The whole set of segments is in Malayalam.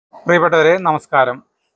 പ്രിയപ്പെട്ടവരെ നമസ്കാരം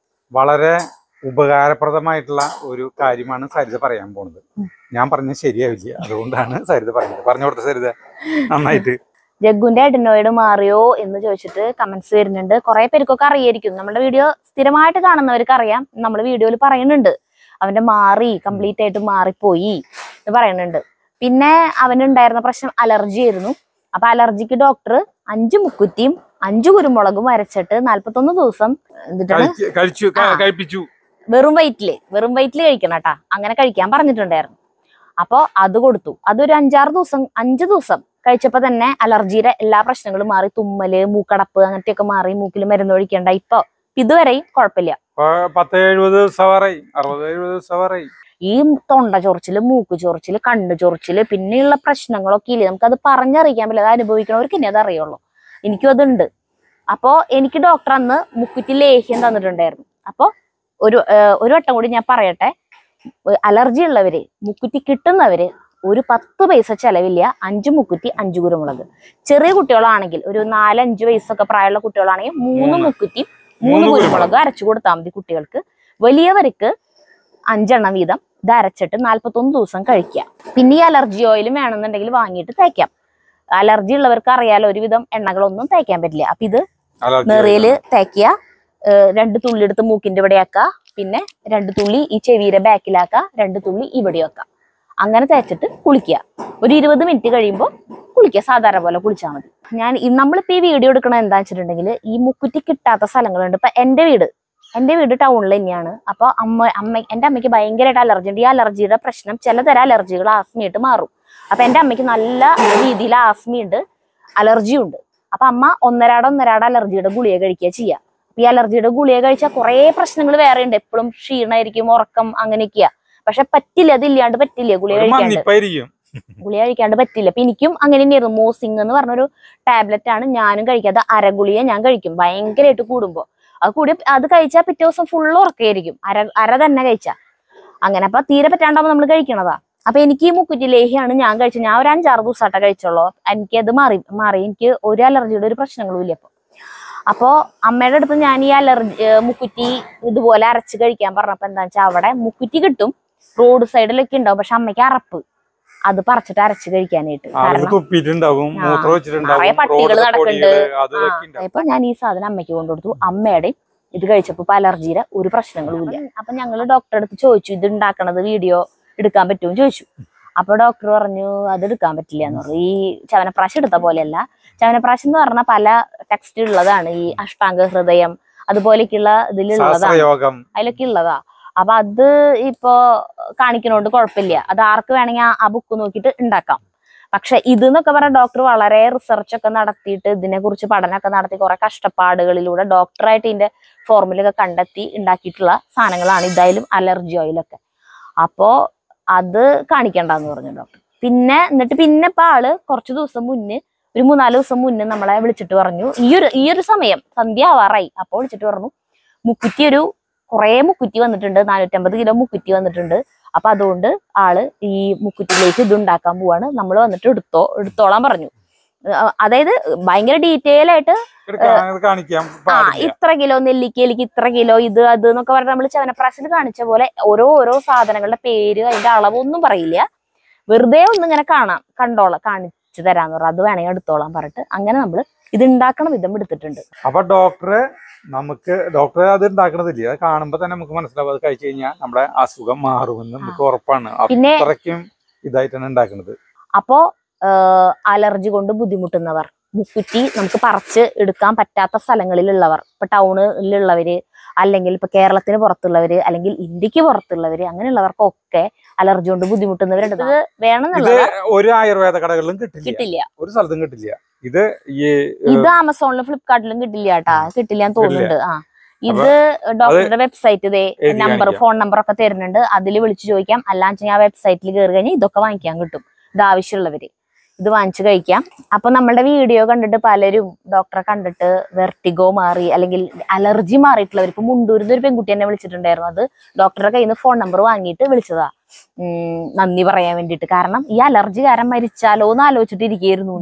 വളരെ ഉപകാരപ്രദമായിട്ടുള്ള ഒരു കാര്യമാണ് സരിത പറയാൻ പോണത് ഞാൻ പറഞ്ഞ ശരിയാവില്ല അതുകൊണ്ടാണ് സരിത പറയുന്നത് പറഞ്ഞു കൊടുത്ത സരിത നന്നായിട്ട് ജഗ്ഗുന്റെ അഡിനോയിഡ് മാറിയോ എന്ന് ചോദിച്ചിട്ട് കമന്റ്സ് വരുന്നുണ്ട് കുറെ പേർക്കൊക്കെ അറിയായിരിക്കും നമ്മുടെ വീഡിയോ സ്ഥിരമായിട്ട് കാണുന്നവർക്ക് അറിയാം നമ്മൾ വീഡിയോയിൽ പറയുന്നുണ്ട് അവന്റെ മാറി കംപ്ലീറ്റ് ആയിട്ട് മാറിപ്പോയി എന്ന് പറയുന്നുണ്ട് പിന്നെ അവനുണ്ടായിരുന്ന പ്രശ്നം അലർജി ആയിരുന്നു അപ്പൊ അലർജിക്ക് ഡോക്ടർ അഞ്ച് മുക്കുറ്റിയും അഞ്ചു കുരുമുളകും അരച്ചിട്ട് നാല്പത്തൊന്ന് ദിവസം എന്നിട്ടാണ് കഴിച്ച്- കഴിച്ചു ക- ആ. കഴിപ്പിച്ചു വെറും വയറ്റില് വെറും വയറ്റില് കഴിക്കണം കേട്ടാ അങ്ങനെ കഴിക്കാൻ പറഞ്ഞിട്ടുണ്ടായിരുന്നു അപ്പൊ അത് കൊടുത്തു അതൊരു അഞ്ചാറ് ദിവസം അഞ്ച് ദിവസം കഴിച്ചപ്പോ തന്നെ അലർജിയുടെ എല്ലാ പ്രശ്നങ്ങളും മാറി തുമ്മല് മൂക്കടപ്പ് അങ്ങനത്തെയൊക്കെ മാറി മൂക്കിൽ മരുന്ന് ഒഴിക്കേണ്ട ഇപ്പൊ ഇതുവരെയും കുഴപ്പമില്ല ഇപ്പൊ പത്ത് എഴുപത് ദിവസം പറയും അറുപത് എഴുപത് ദിവസം പറയും ഈ തൊണ്ട ചൊറിച്ചില് മൂക്ക് ചൊറിച്ചില് കണ്ണ് ചൊറിച്ചില് പിന്നെയുള്ള പ്രശ്നങ്ങളൊക്കെ ഇല്ലേ നമുക്കത് പറഞ്ഞറിയിക്കാൻ പറ്റില്ല അത് അനുഭവിക്കണവർക്ക് ഇനി അത് അറിയുള്ളൂ എനിക്കും അതുണ്ട് അപ്പോ എനിക്ക് ഡോക്ടർ അന്ന് മുക്കുറ്റി ലേഹ്യം തന്നിട്ടുണ്ടായിരുന്നു അപ്പോ ഒരു ഏഹ്, ഒരു വട്ടം കൂടി ഞാൻ പറയട്ടെ അലർജി ഉള്ളവര് മുക്കുറ്റി കിട്ടുന്നവര് ഒരു പത്ത് പൈസ ചെലവില്ല അഞ്ച് മുക്കുറ്റി അഞ്ച് കുരുമുളക് ചെറിയ കുട്ടികളാണെങ്കിൽ ഒരു നാലഞ്ച് വയസ്സൊക്കെ പ്രായമുള്ള കുട്ടികളാണെങ്കിൽ മൂന്ന് മൂന്ന്. മുക്കുറ്റി മൂന്ന് മൂന്ന് കുരുമുളക് അരച്ചു കൊടുത്താൽ മതി കുട്ടികൾക്ക് വലിയവർക്ക് അഞ്ചെണ്ണം വീതം ഇത് അരച്ചിട്ട് നാല്പത്തൊന്ന് ദിവസം കഴിക്കുക പിന്നെ ഈ അലർജി ഓയിലും വേണമെന്നുണ്ടെങ്കിൽ വാങ്ങിയിട്ട് തേക്കാം അലർജി ഉള്ളവർക്ക് അറിയാലോ ഒരുവിധം എണ്ണകളൊന്നും തേക്കാൻ പറ്റില്ല അപ്പൊ ഇത് അലർജി നെറിയില് തേക്കുക ഏഹ് രണ്ട് തുള്ളി എടുത്ത് മൂക്കിന്റെ ഇവിടെ ആക്കുക പിന്നെ രണ്ട് തുള്ളി ഈ ചെവിയുടെ ബാക്കിലാക്കുക രണ്ട് തുള്ളി ഇവിടെ വെക്കുക അങ്ങനെ തേച്ചിട്ട് കുളിക്കുക ഒരു ഇരുപത് മിനിറ്റ് കഴിയുമ്പോൾ കുളിക്കുക സാധാരണ പോലെ കുളിച്ചാൽ മതി ഞാൻ ഈ- നമ്മളിപ്പോ ഈ വീഡിയോ എടുക്കണത് എന്താ വെച്ചിട്ടുണ്ടെങ്കിൽ ഈ മുക്കുറ്റി കിട്ടാത്ത സ്ഥലങ്ങളുണ്ട് ഇപ്പൊ എന്റെ വീട് എന്റെ വീട് ടൗണിൽ തന്നെയാണ് അപ്പൊ അമ്മ അമ്മ എന്റെ അമ്മയ്ക്ക് ഭയങ്കരമായിട്ട് അലർജി ഉണ്ട് ഈ അലർജിയുടെ പ്രശ്നം ചിലതരം അലർജികൾ ആസ്മയായിട്ട് മാറും അപ്പൊ എന്റെ അമ്മയ്ക്ക് നല്ല രീതിയിൽ ആസ്മയുണ്ട് അലർജിയും ഉണ്ട് അപ്പൊ അമ്മ ഒന്നരാട ഒന്നരാട അലർജിയുടെ ഗുളിക കഴിക്കുക ചെയ്യുക അപ്പൊ ഈ അലർജിയുടെ ഗുളിക കഴിച്ചാൽ കുറെ പ്രശ്നങ്ങൾ വേറെ ഉണ്ട് എപ്പോഴും ക്ഷീണമായിരിക്കും ഉറക്കം അങ്ങനെയൊക്കെയാ പക്ഷെ പറ്റില്ല അതില്ലാണ്ട് പറ്റില്ല ഗുളിക ഒരു കഴിക്കാണ്ട് മഞ്ഞിപ്പായിരിക്കും ഗുളിക കഴിക്കാണ്ട് പറ്റില്ല അപ്പൊ എനിക്കും അങ്ങനെ തന്നെയായിരുന്നു മോസിങ് എന്ന് പറഞ്ഞൊരു ടാബ്ലറ്റ് ആണ് ഞാനും കഴിക്കാതെ അര ഗുളിക ഞാൻ കഴിക്കും ഭയങ്കരമായിട്ട് കൂടുമ്പോ അത് കൂടി അത് കഴിച്ചാൽ പിറ്റേ ദിവസം ഫുള്ള് ഉറക്കമായിരിക്കും അര അര തന്നെ കഴിച്ചാ അങ്ങനെ അപ്പൊ തീരെ പറ്റാണ്ടാവുമ്പോ നമ്മൾ കഴിക്കണതാ അപ്പൊ എനിക്ക് ഈ മുക്കുറ്റി ലേഹ്യാണ് ഞാൻ കഴിച്ചത് ഞാൻ ഒരു അഞ്ചാറ് ദിവസമായിട്ടേ കഴിച്ചുള്ളൂ എനിക്ക് അത് മാറി മാറി എനിക്ക് ഒരു അലർജിയുടെ ഒരു പ്രശ്നങ്ങളും ഇല്ല അപ്പൊ അപ്പോ അമ്മയുടെ അടുത്ത് ഞാൻ ഈ അലർജി ഏർ മുക്കുറ്റി ഇതുപോലെ അരച്ച് കഴിക്കാൻ പറഞ്ഞപ്പോ എന്താ വെച്ചാൽ അവിടെ മുക്കുറ്റി കിട്ടും റോഡ് സൈഡിലൊക്കെ ഉണ്ടാവും പക്ഷെ അമ്മയ്ക്ക് അറപ്പ് അത് പറിച്ചിട്ട് അരച്ച് കഴിക്കാനായിട്ട് ആളുകൾ കാരണം തുപ്പിയിട്ടുണ്ടാവും ആ. മൂത്രം വെച്ചിട്ടുണ്ടാവും നിറയെ പട്ടികള് റോഡിലെ നടക്കുന്നുണ്ട്. പൊടികള് അത് ആ, ഇതൊക്കെ ഉണ്ടാവും ഇപ്പൊ ഞാൻ ഈ സാധനം അമ്മയ്ക്ക് കൊണ്ടുകൊടുത്തു അമ്മയുടെയും ഇത് കഴിച്ചപ്പോ ഇപ്പൊ അലർജിയുടെ ഒരു പ്രശ്നങ്ങളും ഇല്ല അപ്പൊ ഞങ്ങള് ഡോക്ടറെ അടുത്ത് ചോദിച്ചു ഇത് ഉണ്ടാക്കണത് വീഡിയോ എടുക്കാൻ പറ്റുമോ ചോദിച്ചു അപ്പൊ ഡോക്ടർ പറഞ്ഞു അത് എടുക്കാൻ പറ്റില്ല എന്ന് പറഞ്ഞു ഈ ചവനപ്രാശം എടുത്ത പോലെയല്ല ചവനപ്രാശം എന്ന് പറഞ്ഞാൽ പല ടെക്സ്റ്റ് ഉള്ളതാണ് ഈ അഷ്ടാംഗ ഹൃദയം അതുപോലെയൊക്കെയുള്ള ഇതിലുള്ളതാണ് ശാസ്ത്രയോഗം അതിലൊക്കെ ഉള്ളതാ അപ്പൊ അത് ഇപ്പോ കാണിക്കണോണ്ട് കുഴപ്പമില്ല അത് ആർക്ക് വേണമെങ്കിൽ ആ ബുക്ക് നോക്കിയിട്ട് ഉണ്ടാക്കാം പക്ഷെ ഇത് എന്നൊക്കെ പറഞ്ഞ ഡോക്ടർ വളരെ റിസർച്ച് ഒക്കെ നടത്തിയിട്ട് ഇതിനെ കുറിച്ച് പഠനമൊക്കെ നടത്തി കുറെ കഷ്ടപ്പാടുകളിലൂടെ ഡോക്ടറായിട്ട് ഇതിന്റെ ഫോർമുലൊക്കെ കണ്ടെത്തി ഉണ്ടാക്കിയിട്ടുള്ള സാധനങ്ങളാണ് ഇതായാലും അലർജി ഓയിലൊക്കെ അപ്പോ അത് കാണിക്കണ്ടെന്ന് പറഞ്ഞു ഡോക്ടർ പിന്നെ എന്നിട്ട് പിന്നെ ഇപ്പൊ ആള് കുറച്ച് ദിവസം മുന്നേ ഒരു മൂന്നാല് ദിവസം മുന്നേ നമ്മളെ വിളിച്ചിട്ട് പറഞ്ഞു ഈ ഒരു ഈ ഒരു സമയം സന്ധ്യ ആവാറായി അപ്പോൾ വിളിച്ചിട്ട് പറഞ്ഞു മുക്കുറ്റി ഒരു കുറേ മുക്കുറ്റി വന്നിട്ടുണ്ട് നാനൂറ്റമ്പത് കിലോ മുക്കുറ്റി വന്നിട്ടുണ്ട് അപ്പൊ അതുകൊണ്ട് ആള് ഈ മുക്കുറ്റിയിലേക്ക് ഇത് ഉണ്ടാക്കാൻ പോവാണ് നമ്മൾ വന്നിട്ട് എടുത്തോ എടുത്തോളാൻ പറഞ്ഞു ആ, അതായത് ഭയങ്കര ഡീറ്റെയിൽ ആയിട്ട് എടുക്കാൻ അത് കാണിക്കാൻ ആ പാടില്ല ഇത്ര കിലോ നെല്ലിക്കയിലേക്ക് ഇത്ര കിലോ ഇത് അത് എന്നൊക്കെ പറഞ്ഞ് നമ്മൾ ചവനപ്രാശിൽ കാണിച്ച പോലെ ഓരോ ഓരോ സാധനങ്ങളുടെ പേര് അതിന്റെ അളവൊന്നും പറയില്ല വെറുതെ ഒന്ന് ഇങ്ങനെ കാണാം കണ്ടോളാം കാണിച്ചു തരാന്ന് പറഞ്ഞു അത് വേണമെങ്കിൽ എടുത്തോളാൻ പറഞ്ഞിട്ട് അങ്ങനെ നമ്മൾ ഇത് ഉണ്ടാക്കണ വിധം എടുത്തിട്ടുണ്ട് അപ്പൊ ഡോക്ടറെ നമുക്ക് ഡോക്ടറെ അത് ഉണ്ടാക്കണതില്ല അത് കാണുമ്പോ തന്നെ നമുക്ക് മനസ്സിലാവും അത് കഴിച്ചു കഴിഞ്ഞാൽ നമ്മുടെ അസുഖം മാറുമെന്ന് നമുക്ക് ഉറപ്പാണ് പിന്നെ അത്രയ്ക്കും ഇതായിട്ടാണ് ഉണ്ടാക്കുന്നത് അപ്പോ അലർജി കൊണ്ട് ബുദ്ധിമുട്ടുന്നവർ മുക്കുറ്റി നമുക്ക് പറിച്ച് എടുക്കാൻ പറ്റാത്ത സ്ഥലങ്ങളിലുള്ളവർ ഇപ്പൊ ടൗണിലുള്ളവര് അല്ലെങ്കിൽ ഇപ്പൊ കേരളത്തിന് പുറത്തുള്ളവര് അല്ലെങ്കിൽ ഇന്ത്യക്ക് പുറത്തുള്ളവര് അങ്ങനെയുള്ളവർക്കൊക്കെ അലർജി കൊണ്ട് ബുദ്ധിമുട്ടുന്നവരുണ്ട് ഇത് ഇത് വേണമെന്നുള്ളത് ഒരു ആയുർവേദ കടകളിലും കിട്ടില്ല കിട്ടില്ല ഒരു സ്ഥലത്തും കിട്ടില്ല ഇത് ഈ ഇത് ആമസോണിലും ഫ്ലിപ്കാർട്ടിലും കിട്ടില്ല കേട്ടാ കിട്ടില്ല എന്ന് തോന്നുന്നുണ്ട് ആ ഇത് അപ്പൊ ഡോക്ടറുടെ വെബ്സൈറ്റ് ഇതേ എഴുതി നമ്പർ കാണിക്കാം. ഫോൺ നമ്പർ ഒക്കെ തരുന്നുണ്ട് അതിൽ വിളിച്ചു ചോദിക്കാം അല്ലാന്ന് ആ വെബ്സൈറ്റിൽ കയറി കഴിഞ്ഞാൽ ഇതൊക്കെ വാങ്ങിക്കാൻ കിട്ടും ഇത് ആവശ്യമുള്ളവര് ഇത് വാങ്ങിച്ചു കഴിക്കാം അപ്പൊ നമ്മളുടെ വീഡിയോ കണ്ടിട്ട് പലരും ഡോക്ടറെ കണ്ടിട്ട് വെർട്ടിഗോ മാറി അല്ലെങ്കിൽ അലർജി മാറിയിട്ടുള്ളവർ ഇപ്പൊ മുണ്ടൂരിന്ന് ഒരു പെൺകുട്ടി എന്നെ വിളിച്ചിട്ടുണ്ടായിരുന്നു അത് ഡോക്ടറുടെ കയ്യിൽ നിന്ന് ഫോൺ നമ്പർ വാങ്ങിയിട്ട് വിളിച്ചതാ ഉം, നന്ദി പറയാൻ വേണ്ടിയിട്ട് കാരണം ഈ അലർജി കാരണം മരിച്ചാലോ എന്ന് ആലോചിച്ചിട്ട് ഇരിക്കുകയായിരുന്നു എന്ന്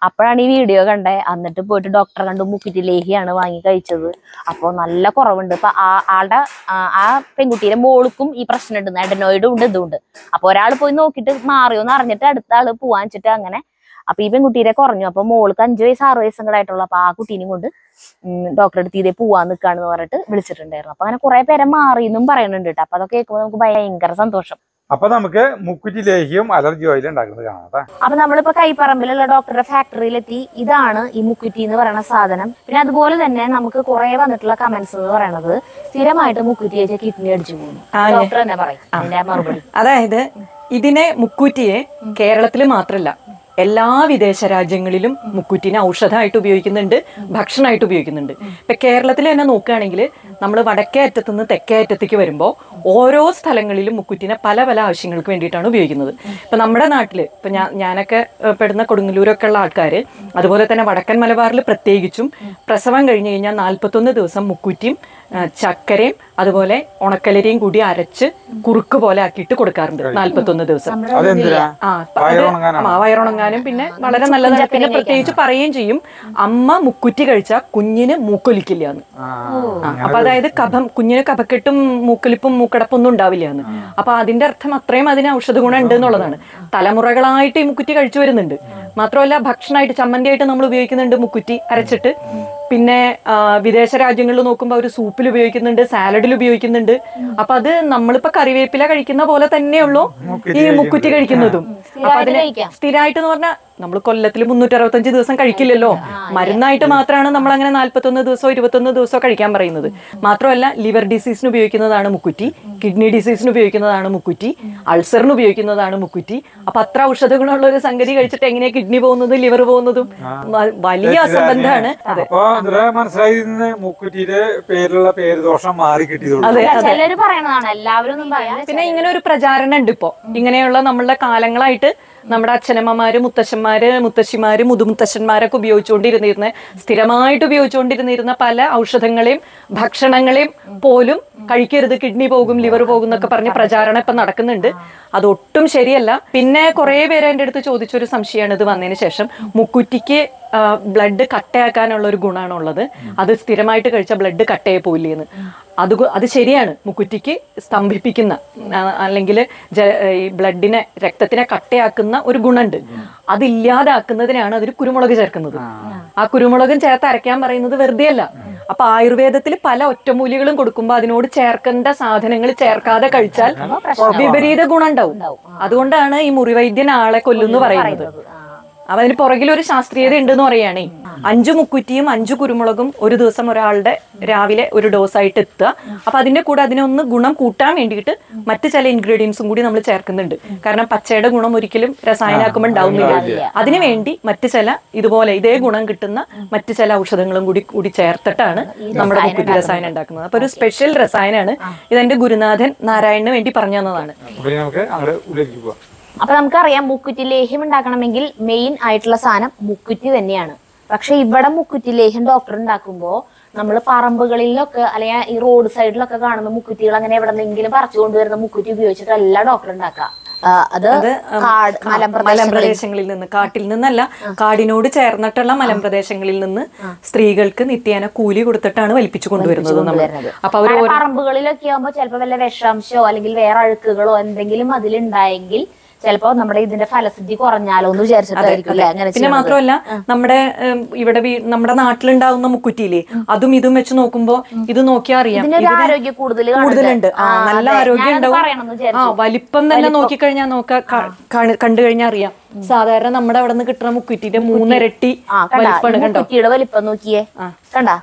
അപ്പോഴാണ് ഈ വീഡിയോ കണ്ടേ എന്നിട്ട് പോയിട്ട് ഡോക്ടറെ കണ്ടു മുക്കിറ്റ് ലേഹിയാണ് വാങ്ങി കഴിച്ചത് അപ്പോൾ നല്ല കുറവുണ്ട് ഇപ്പൊ ആ ആളുടെ ആ ആ പെൺകുട്ടിയുടെ മോൾക്കും ഈ പ്രശ്നം ഉണ്ട് എഡനോയിഡും ഉണ്ട് ഇതുണ്ട് അപ്പൊ ഒരാൾ പോയി നോക്കിയിട്ട് മാറിയോന്ന് അറിഞ്ഞിട്ട് അടുത്ത ആള് പോവാൻ വെച്ചിട്ട് അങ്ങനെ അപ്പൊ ഈ പെൺകുട്ടീരെ കുറഞ്ഞു അപ്പൊ മോൾക്ക് അഞ്ചു വയസ്സ് ആറ് വയസ്സും കൂടെ ആയിട്ടുള്ളൂ അപ്പൊ ആ കുട്ടീനെയും കൊണ്ട് ഡോക്ടറെ അടുത്ത് ഇതേ പോവാൻ നിൽക്കാന്ന് പറഞ്ഞിട്ട് വിളിച്ചിട്ടുണ്ടായിരുന്നു അപ്പൊ അങ്ങനെ കുറെ പേരെ മാറിയെന്നും പറയുന്നുണ്ട് കേട്ടോ അപ്പൊ അതൊക്കെ കേൾക്കുമ്പോൾ നമുക്ക് ഭയങ്കര സന്തോഷം അപ്പൊ നമുക്ക് മുക്കുറ്റി ലേഹ്യവും അലർജി ഓയിലും ഉണ്ടാക്കുന്നത് കാണാം കേട്ടോ അപ്പൊ നമ്മളിപ്പോ കൈപ്പറമ്പിലുള്ള ഡോക്ടറുടെ ഫാക്ടറിയിലെത്തി ഇതാണ് ഈ മുക്കുറ്റി എന്ന് പറയുന്ന സാധനം പിന്നെ അതുപോലെ തന്നെ നമുക്ക് കുറെ വന്നിട്ടുള്ള കമന്റ്സ് എന്ന് പറയുന്നത് സ്ഥിരമായിട്ട് മുക്കുറ്റി വെച്ച കിഡ്നി അടിച്ചു പോകുന്നു ആ, ഞാൻ- ഡോക്ടർ തന്നെ പറയും അതിന്റെ മറുപടി അതായത് ഇതിനെ മുക്കൂറ്റിയെ കേരളത്തിൽ മാത്രമല്ല എല്ലാ വിദേശ രാജ്യങ്ങളിലും മുക്കൂറ്റിനെ ഔഷധമായിട്ട് ഉപയോഗിക്കുന്നുണ്ട് ഭക്ഷണമായിട്ട് ഉപയോഗിക്കുന്നുണ്ട് ഇപ്പൊ കേരളത്തിൽ തന്നെ നോക്കുകയാണെങ്കിൽ നമ്മൾ വടക്കേ അറ്റത്തു നിന്ന് തെക്കേ അറ്റത്തേക്ക് വരുമ്പോൾ ഓരോ സ്ഥലങ്ങളിലും മുക്കുറ്റിനെ പല പല ആവശ്യങ്ങൾക്ക് വേണ്ടിയിട്ടാണ് ഉപയോഗിക്കുന്നത് ഇപ്പൊ നമ്മുടെ നാട്ടിൽ ഇപ്പൊ ഞാൻ ഞാനൊക്കെ ഏഹ്, പെടുന്ന കൊടുങ്ങല്ലൂരൊക്കെ ഉള്ള ആൾക്കാർ അതുപോലെ തന്നെ വടക്കൻ മലബാറിൽ പ്രത്യേകിച്ചും പ്രസവം കഴിഞ്ഞ് കഴിഞ്ഞാൽ നാൽപ്പത്തൊന്ന് ദിവസം മുക്കുറ്റിയും ആ, ചക്കരയും അതുപോലെ ഉണക്കലരിയും കൂടി അരച്ച് കുറുക്ക് പോലെ ആക്കിയിട്ട് കൊടുക്കാറുണ്ട് നാൽപ്പത്തൊന്ന് ദിവസം അതെന്തിനാ ആ അപ്പൊ അത് വയറുണങ്ങാനാണോ? ആ, വയറുണങ്ങാനും പിന്നെ വളരെ നല്ലതാണ് പിന്നെ പ്രത്യേകിച്ച് പറയുകയും ചെയ്യും അമ്മ മുക്കുറ്റി കഴിച്ചാൽ കുഞ്ഞിന് മൂക്കൊലിക്കില്ല എന്ന് ആ, അപ്പൊ അതായത് കഫം കുഞ്ഞിന് കഫക്കെട്ടും മൂക്കൊലിപ്പും മൂക്കടപ്പൊന്നും ഉണ്ടാവില്ല എന്ന് അപ്പൊ അതിന്റെ അർത്ഥം അത്രയും അതിന് ഔഷധ ഗുണം ഉണ്ട് എന്നുള്ളതാണ് തലമുറകളായിട്ട് ഈ മുക്കുറ്റി കഴിച്ചു വരുന്നുണ്ട് മാത്രമല്ല ഭക്ഷണമായിട്ട് ചമ്മന്തിയായിട്ട് നമ്മൾ ഉപയോഗിക്കുന്നുണ്ട് മുക്കുറ്റി അരച്ചിട്ട് പിന്നെ ആ, വിദേശ രാജ്യങ്ങളിൽ നോക്കുമ്പോൾ അവർ സൂപ്പിൽ ഉപയോഗിക്കുന്നുണ്ട് സാലഡിൽ ഉപയോഗിക്കുന്നുണ്ട് അപ്പൊ അത് നമ്മളിപ്പോ കറിവേപ്പില കഴിക്കുന്ന പോലെ തന്നെയുള്ളൂ ഈ മുക്കുറ്റി കഴിക്കുന്നതും അപ്പൊ അതിന് കഴിക്കാം. സ്ഥിരമായിട്ട് എന്ന് പറഞ്ഞാൽ നമ്മൾ കൊല്ലത്തിൽ മുന്നൂറ്റി അറുപത്തഞ്ച് ദിവസം കഴിക്കില്ലല്ലോ മരുന്നായിട്ട് മാത്രമാണ് നമ്മൾ അങ്ങനെ നാല്പത്തൊന്ന് ദിവസമോ ഇരുപത്തൊന്ന് ദിവസമോ കഴിക്കാൻ പറയുന്നത് മാത്രമല്ല ലിവർ ഡിസീസിന് ഉപയോഗിക്കുന്നതാണ് മുക്കുറ്റി കിഡ്നി ഡിസീസിന് ഉപയോഗിക്കുന്നതാണ് മുക്കുറ്റി അൾസറിന് ഉപയോഗിക്കുന്നതാണ് മുക്കുറ്റി അപ്പൊ അത്ര ഔഷധ ഗുണമുള്ള ഒരു സംഗതി കഴിച്ചിട്ട് എങ്ങനെയാ കിഡ്നി പോകുന്നതും ലിവർ പോകുന്നതും വ- വലിയ അസംബന്ധമാണ് അതെ അപ്പൊ ഇതിലെ മനസ്സിലായി ഇതിന് മുക്കുറ്റിയുടെ പേരിലുള്ള പേര് ദോഷം മാറി കിട്ടിയതുള്ളൂ അതെ അതെ ചിലര് പറയണതാണ് എല്ലാവരും ഒന്നും പറയാൻ പിന്നെ ഇങ്ങനെ ഒരു പ്രചാരണം ഉണ്ട് ഇപ്പോ ഇങ്ങനെയുള്ള നമ്മളുടെ കാലങ്ങളായിട്ട് നമ്മുടെ അച്ഛനമ്മമാര് മുത്തശ്ശന്മാര് മുത്തശ്ശിമാര് മുതുമുത്തശ്ശന്മാരൊക്കെ ഉപയോഗിച്ചുകൊണ്ടിരുന്നിരുന്ന സ്ഥിരമായിട്ട് ഉപയോഗിച്ചുകൊണ്ടിരുന്നിരുന്ന പല ഔഷധങ്ങളെയും ഭക്ഷണങ്ങളെയും പോലും കഴിക്കരുത് കിഡ്നി പോകും ലിവർ പോകും എന്നൊക്കെ പറഞ്ഞ് പ്രചാരണം ഇപ്പൊ നടക്കുന്നുണ്ട് അതൊട്ടും ശരിയല്ല പിന്നെ കുറെ പേര് എൻ്റെ അടുത്ത് ചോദിച്ചൊരു സംശയമാണ് ഇത് വന്നതിന് ശേഷം മുക്കുറ്റിക്ക് ബ്ലഡ് കട്ടയാക്കാനുള്ള ഒരു ഗുണമാണുള്ളത് അത് സ്ഥിരമായിട്ട് കഴിച്ച ബ്ലഡ് കട്ടയെ പോയില്ലേന്ന് അത് ഗു- അത് ശരിയാണ് മുക്കുറ്റിക്ക് സ്തംഭിപ്പിക്കുന്ന അല്ലെങ്കിൽ ഈ ബ്ലഡിനെ രക്തത്തിനെ കട്ടയാക്കുന്ന ഒരു ഗുണമുണ്ട് അതില്ലാതാക്കുന്നതിനാണ് അതിൽ കുരുമുളക് ചേർക്കുന്നത് ആ കുരുമുളകും ചേർത്ത് അരയ്ക്കാൻ പറയുന്നത് വെറുതെ അല്ല അപ്പൊ ആയുർവേദത്തിൽ പല ഒറ്റമൂലികളും കൊടുക്കുമ്പോൾ അതിനോട് ചേർക്കേണ്ട സാധനങ്ങൾ ചേർക്കാതെ കഴിച്ചാൽ വിപരീത ഗുണം ഉണ്ടാവും അതുകൊണ്ടാണ് ഈ മുറിവൈദ്യൻ ആളെ കൊല്ലുന്നു പറയുന്നത് അപ്പൊ അതിന് പുറകിൽ ഒരു ശാസ്ത്രീയത ഉണ്ടെന്ന് പറയുകയാണേ അഞ്ചു മുക്കുറ്റിയും അഞ്ചു കുരുമുളകും ഒരു ദിവസം ഒരാളുടെ രാവിലെ ഒരു ഡോസ് ആയിട്ട് എത്തുക അപ്പൊ അതിന്റെ കൂടെ അതിനൊന്ന് ഗുണം കൂട്ടാൻ വേണ്ടിയിട്ട് മറ്റു ചില ഇൻഗ്രീഡിയൻസും കൂടി നമ്മൾ ചേർക്കുന്നുണ്ട് കാരണം പച്ചയുടെ ഗുണം ഒരിക്കലും രസായനാക്കുമ്പോൾ ഉണ്ടാവുന്നില്ല അതിനു വേണ്ടി മറ്റു ചില ഇതുപോലെ ഇതേ ഗുണം കിട്ടുന്ന മറ്റു ചില ഔഷധങ്ങളും കൂടി കൂടി ചേർത്തിട്ടാണ് നമ്മുടെ മുക്കുറ്റി രസായനം ഉണ്ടാക്കുന്നത് അപ്പൊ ഒരു സ്പെഷ്യൽ രസായനമാണ് ഇതെന്റെ ഗുരുനാഥൻ നാരായണന് വേണ്ടി പറഞ്ഞു തന്നതാണ് അപ്പൊ ഇനി നമുക്ക് അങ്ങോട്ട് ഉള്ളിലേക്ക് പോവാം അപ്പൊ നമുക്കറിയാം മുക്കുറ്റി ലേഹ്യം ഉണ്ടാക്കണമെങ്കിൽ മെയിൻ ആയിട്ടുള്ള സാധനം മുക്കുറ്റി തന്നെയാണ് പക്ഷെ ഇവിടെ മുക്കുറ്റി ലേഹ്യം ഡോക്ടർ ഉണ്ടാക്കുമ്പോ നമ്മൾ പറമ്പുകളിലൊക്കെ അല്ലെങ്കിൽ ഈ റോഡ് സൈഡിലൊക്കെ കാണുന്ന മുക്കുറ്റികൾ അങ്ങനെ എവിടെ നിന്നെങ്കിലും പറിച്ചു കൊണ്ടുവരുന്ന മുക്കുറ്റി ഉപയോഗിച്ചിട്ടല്ല ഡോക്ടർ ഉണ്ടാക്കുക ആ, അത് കാട് മലമ്പ്രദേശങ്ങളിൽ മലമ്പ്രദേശങ്ങളിൽ നിന്ന് കാട്ടിൽ നിന്നല്ല കാടിനോട് ചേർന്നിട്ടുള്ള മലമ്പ്രദേശങ്ങളിൽ നിന്ന് സ്ത്രീകൾക്ക് നിത്യേന കൂലി കൊടുത്തിട്ടാണ് വലിപ്പിച്ചു കൊണ്ടുവരുന്നത് നമ്മൾ അപ്പൊ അവർ കാരണം പറമ്പുകളിലൊക്കെ ആകുമ്പോ ചിലപ്പോ വല്ല വിഷാംശമോ അല്ലെങ്കിൽ വേറെ അഴുക്കുകളോ എന്തെങ്കിലും അതിലുണ്ടായെങ്കിൽ ചിലപ്പോ നമ്മുടെ ഇതിന്റെ ഫലസിദ്ധി കുറഞ്ഞാലോ എന്ന് വിചാരിച്ചിട്ടായിരിക്കും അല്ലേ അങ്ങനെ പിന്നെ ചെയ്യുന്നത്. മാത്രമല്ല നമ്മുടെ ഉം, ഇവിടെ വീ- നമ്മുടെ നാട്ടിലുണ്ടാവുന്ന മുക്കുറ്റിയില്ലേ അതും ഇതും വെച്ച് നോക്കുമ്പോ ഇത് നോക്കിയാൽ അറിയാം ഇതിനൊരു ഇതിന് ആരോഗ്യ കൂടുതൽ കൂടുതലുണ്ട് ആ നല്ല ആരോഗ്യം ഉണ്ടാവും പറയണമെന്ന് ആ വിചാരിച്ചു വലിപ്പം തന്നെ നോക്കിക്കഴിഞ്ഞാൽ നോക്ക കണ്ടു കഴിഞ്ഞാൽ അറിയാം സാധാരണ നമ്മുടെ അവിടെ നിന്ന് കിട്ടുന്ന മുക്കുറ്റിന്റെ മൂന്നിരട്ടി ആ കണ്ടാ വലിപ്പമാണ് ഈ കണ്ടോ മുക്കുറ്റിയുടെ വലിപ്പം നോക്കിയേ കണ്ടാ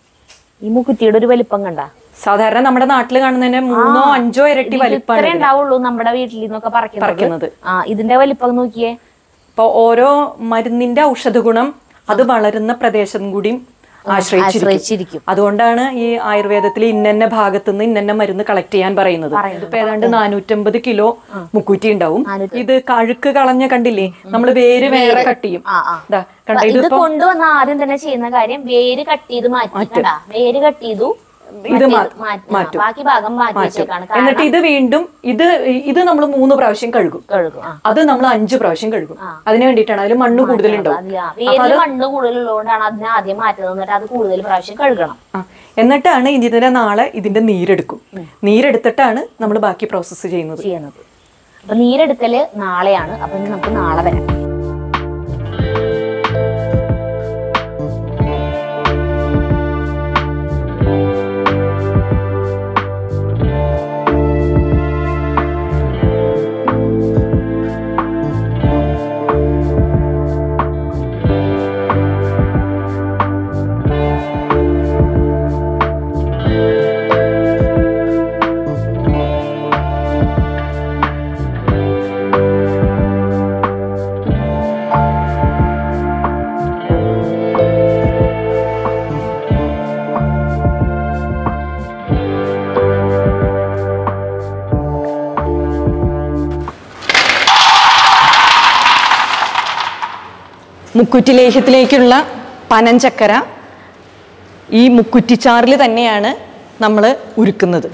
ഈ മുക്കുറ്റിയുടെ ഒരു വലിപ്പം കണ്ടാ സാധാരണ നമ്മുടെ നാട്ടിൽ കാണുന്നതിന് മൂന്നോ അഞ്ചോ ഇരട്ടി വലിപ്പമാണ് ഇത്രേ ഉണ്ടാവുള്ളൂ നമ്മുടെ വീട്ടിൽ നിന്നൊക്കെ പറിക്കുന്നത് പറിക്കുന്നത് ആ ഇതിന്റെ വലിപ്പം നോക്കിയേ അപ്പൊ ഓരോ മരുന്നിന്റെ ഔഷധ ഗുണം അത് വളരുന്ന പ്രദേശം കൂടിയും ആശ്രയിച്ചിരിക്കും ആശ്രയിച്ചിരിക്കും അതുകൊണ്ടാണ് ഈ ആയുർവേദത്തിൽ ഇന്നന്ന ഭാഗത്തു നിന്ന് ഇന്നന്ന മരുന്ന് കളക്ട് ചെയ്യാൻ പറയുന്നത് ഇപ്പൊ ഏതാണ്ട് നാനൂറ്റമ്പത് കിലോ മുക്കൂറ്റി ഉണ്ടാവും ഇത് കഴുക്ക് കളഞ്ഞ കണ്ടില്ലേ നമ്മൾ വേര് വേറെ കട്ട് ചെയ്യും ആ ആ ദാ, കണ്ടോ ഇത് ഇതിപ്പോ കൊണ്ടുവന്ന ആദ്യം തന്നെ ചെയ്യുന്ന കാര്യം വേര് കട്ട് ചെയ്ത് മാറ്റി കണ്ടാ വേര് കട്ട് ചെയ്തു ഇത് മറ്റേത് മാ- മാറ്റി- ആ, മാറ്റും ബാക്കി ഭാഗം മാറ്റി മാറ്റും വെച്ചേക്കാണ് എന്നിട്ട് ഇത് വീണ്ടും ഇത് ഇത് നമ്മൾ മൂന്ന് പ്രാവശ്യം കഴുകും കഴുകും ആ. അത് നമ്മൾ അഞ്ച് പ്രാവശ്യം കഴുകും അതിന് വേണ്ടിയിട്ടാണ് അതിൽ മണ്ണ് കൂടുതലുണ്ടാവും അതില് ആ വേരില് മണ്ണ് കൂടുതലുള്ളതുകൊണ്ടാണ് അതിനെ ആദ്യം മാറ്റുന്നത് എന്നിട്ട് അത് കൂടുതൽ പ്രാവശ്യം കഴുകണം ആ. എന്നിട്ടാണ് ഇതിന്റെ നാളെ ഇതിന്റെ നീരെടുക്കും നീരെടുത്തിട്ടാണ് നമ്മൾ ബാക്കി പ്രോസസ്സ് ചെയ്യുന്നത് ചെയ്യുന്നത് അപ്പൊ നീരെടുക്കല് നാളെയാണ് അപ്പൊ ഇനി നമുക്ക് നാളെ വരാം മുക്കുറ്റി ലേഹ്യത്തിലേക്കുള്ള പനഞ്ചക്കര ഈ മുക്കുറ്റിച്ചാറിൽ തന്നെയാണ് നമ്മൾ ഉരുക്കുന്നത്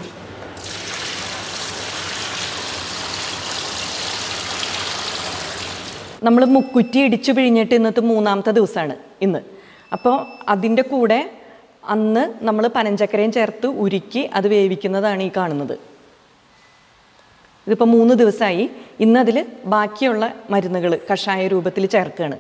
നമ്മൾ മുക്കുറ്റി ഇടിച്ചു പിഴിഞ്ഞിട്ട് ഇന്നത്തെ മൂന്നാമത്തെ ദിവസമാണ് ഇന്ന് അപ്പോൾ അതിൻ്റെ കൂടെ അന്ന് നമ്മൾ പനഞ്ചക്കരയും ചേർത്ത് ഉരുക്കി അത് വേവിക്കുന്നതാണ് ഈ കാണുന്നത് ഇതിപ്പോൾ മൂന്ന് ദിവസമായി ഇന്നതിൽ ബാക്കിയുള്ള മരുന്നുകൾ കഷായ രൂപത്തിൽ ചേർക്കുകയാണ്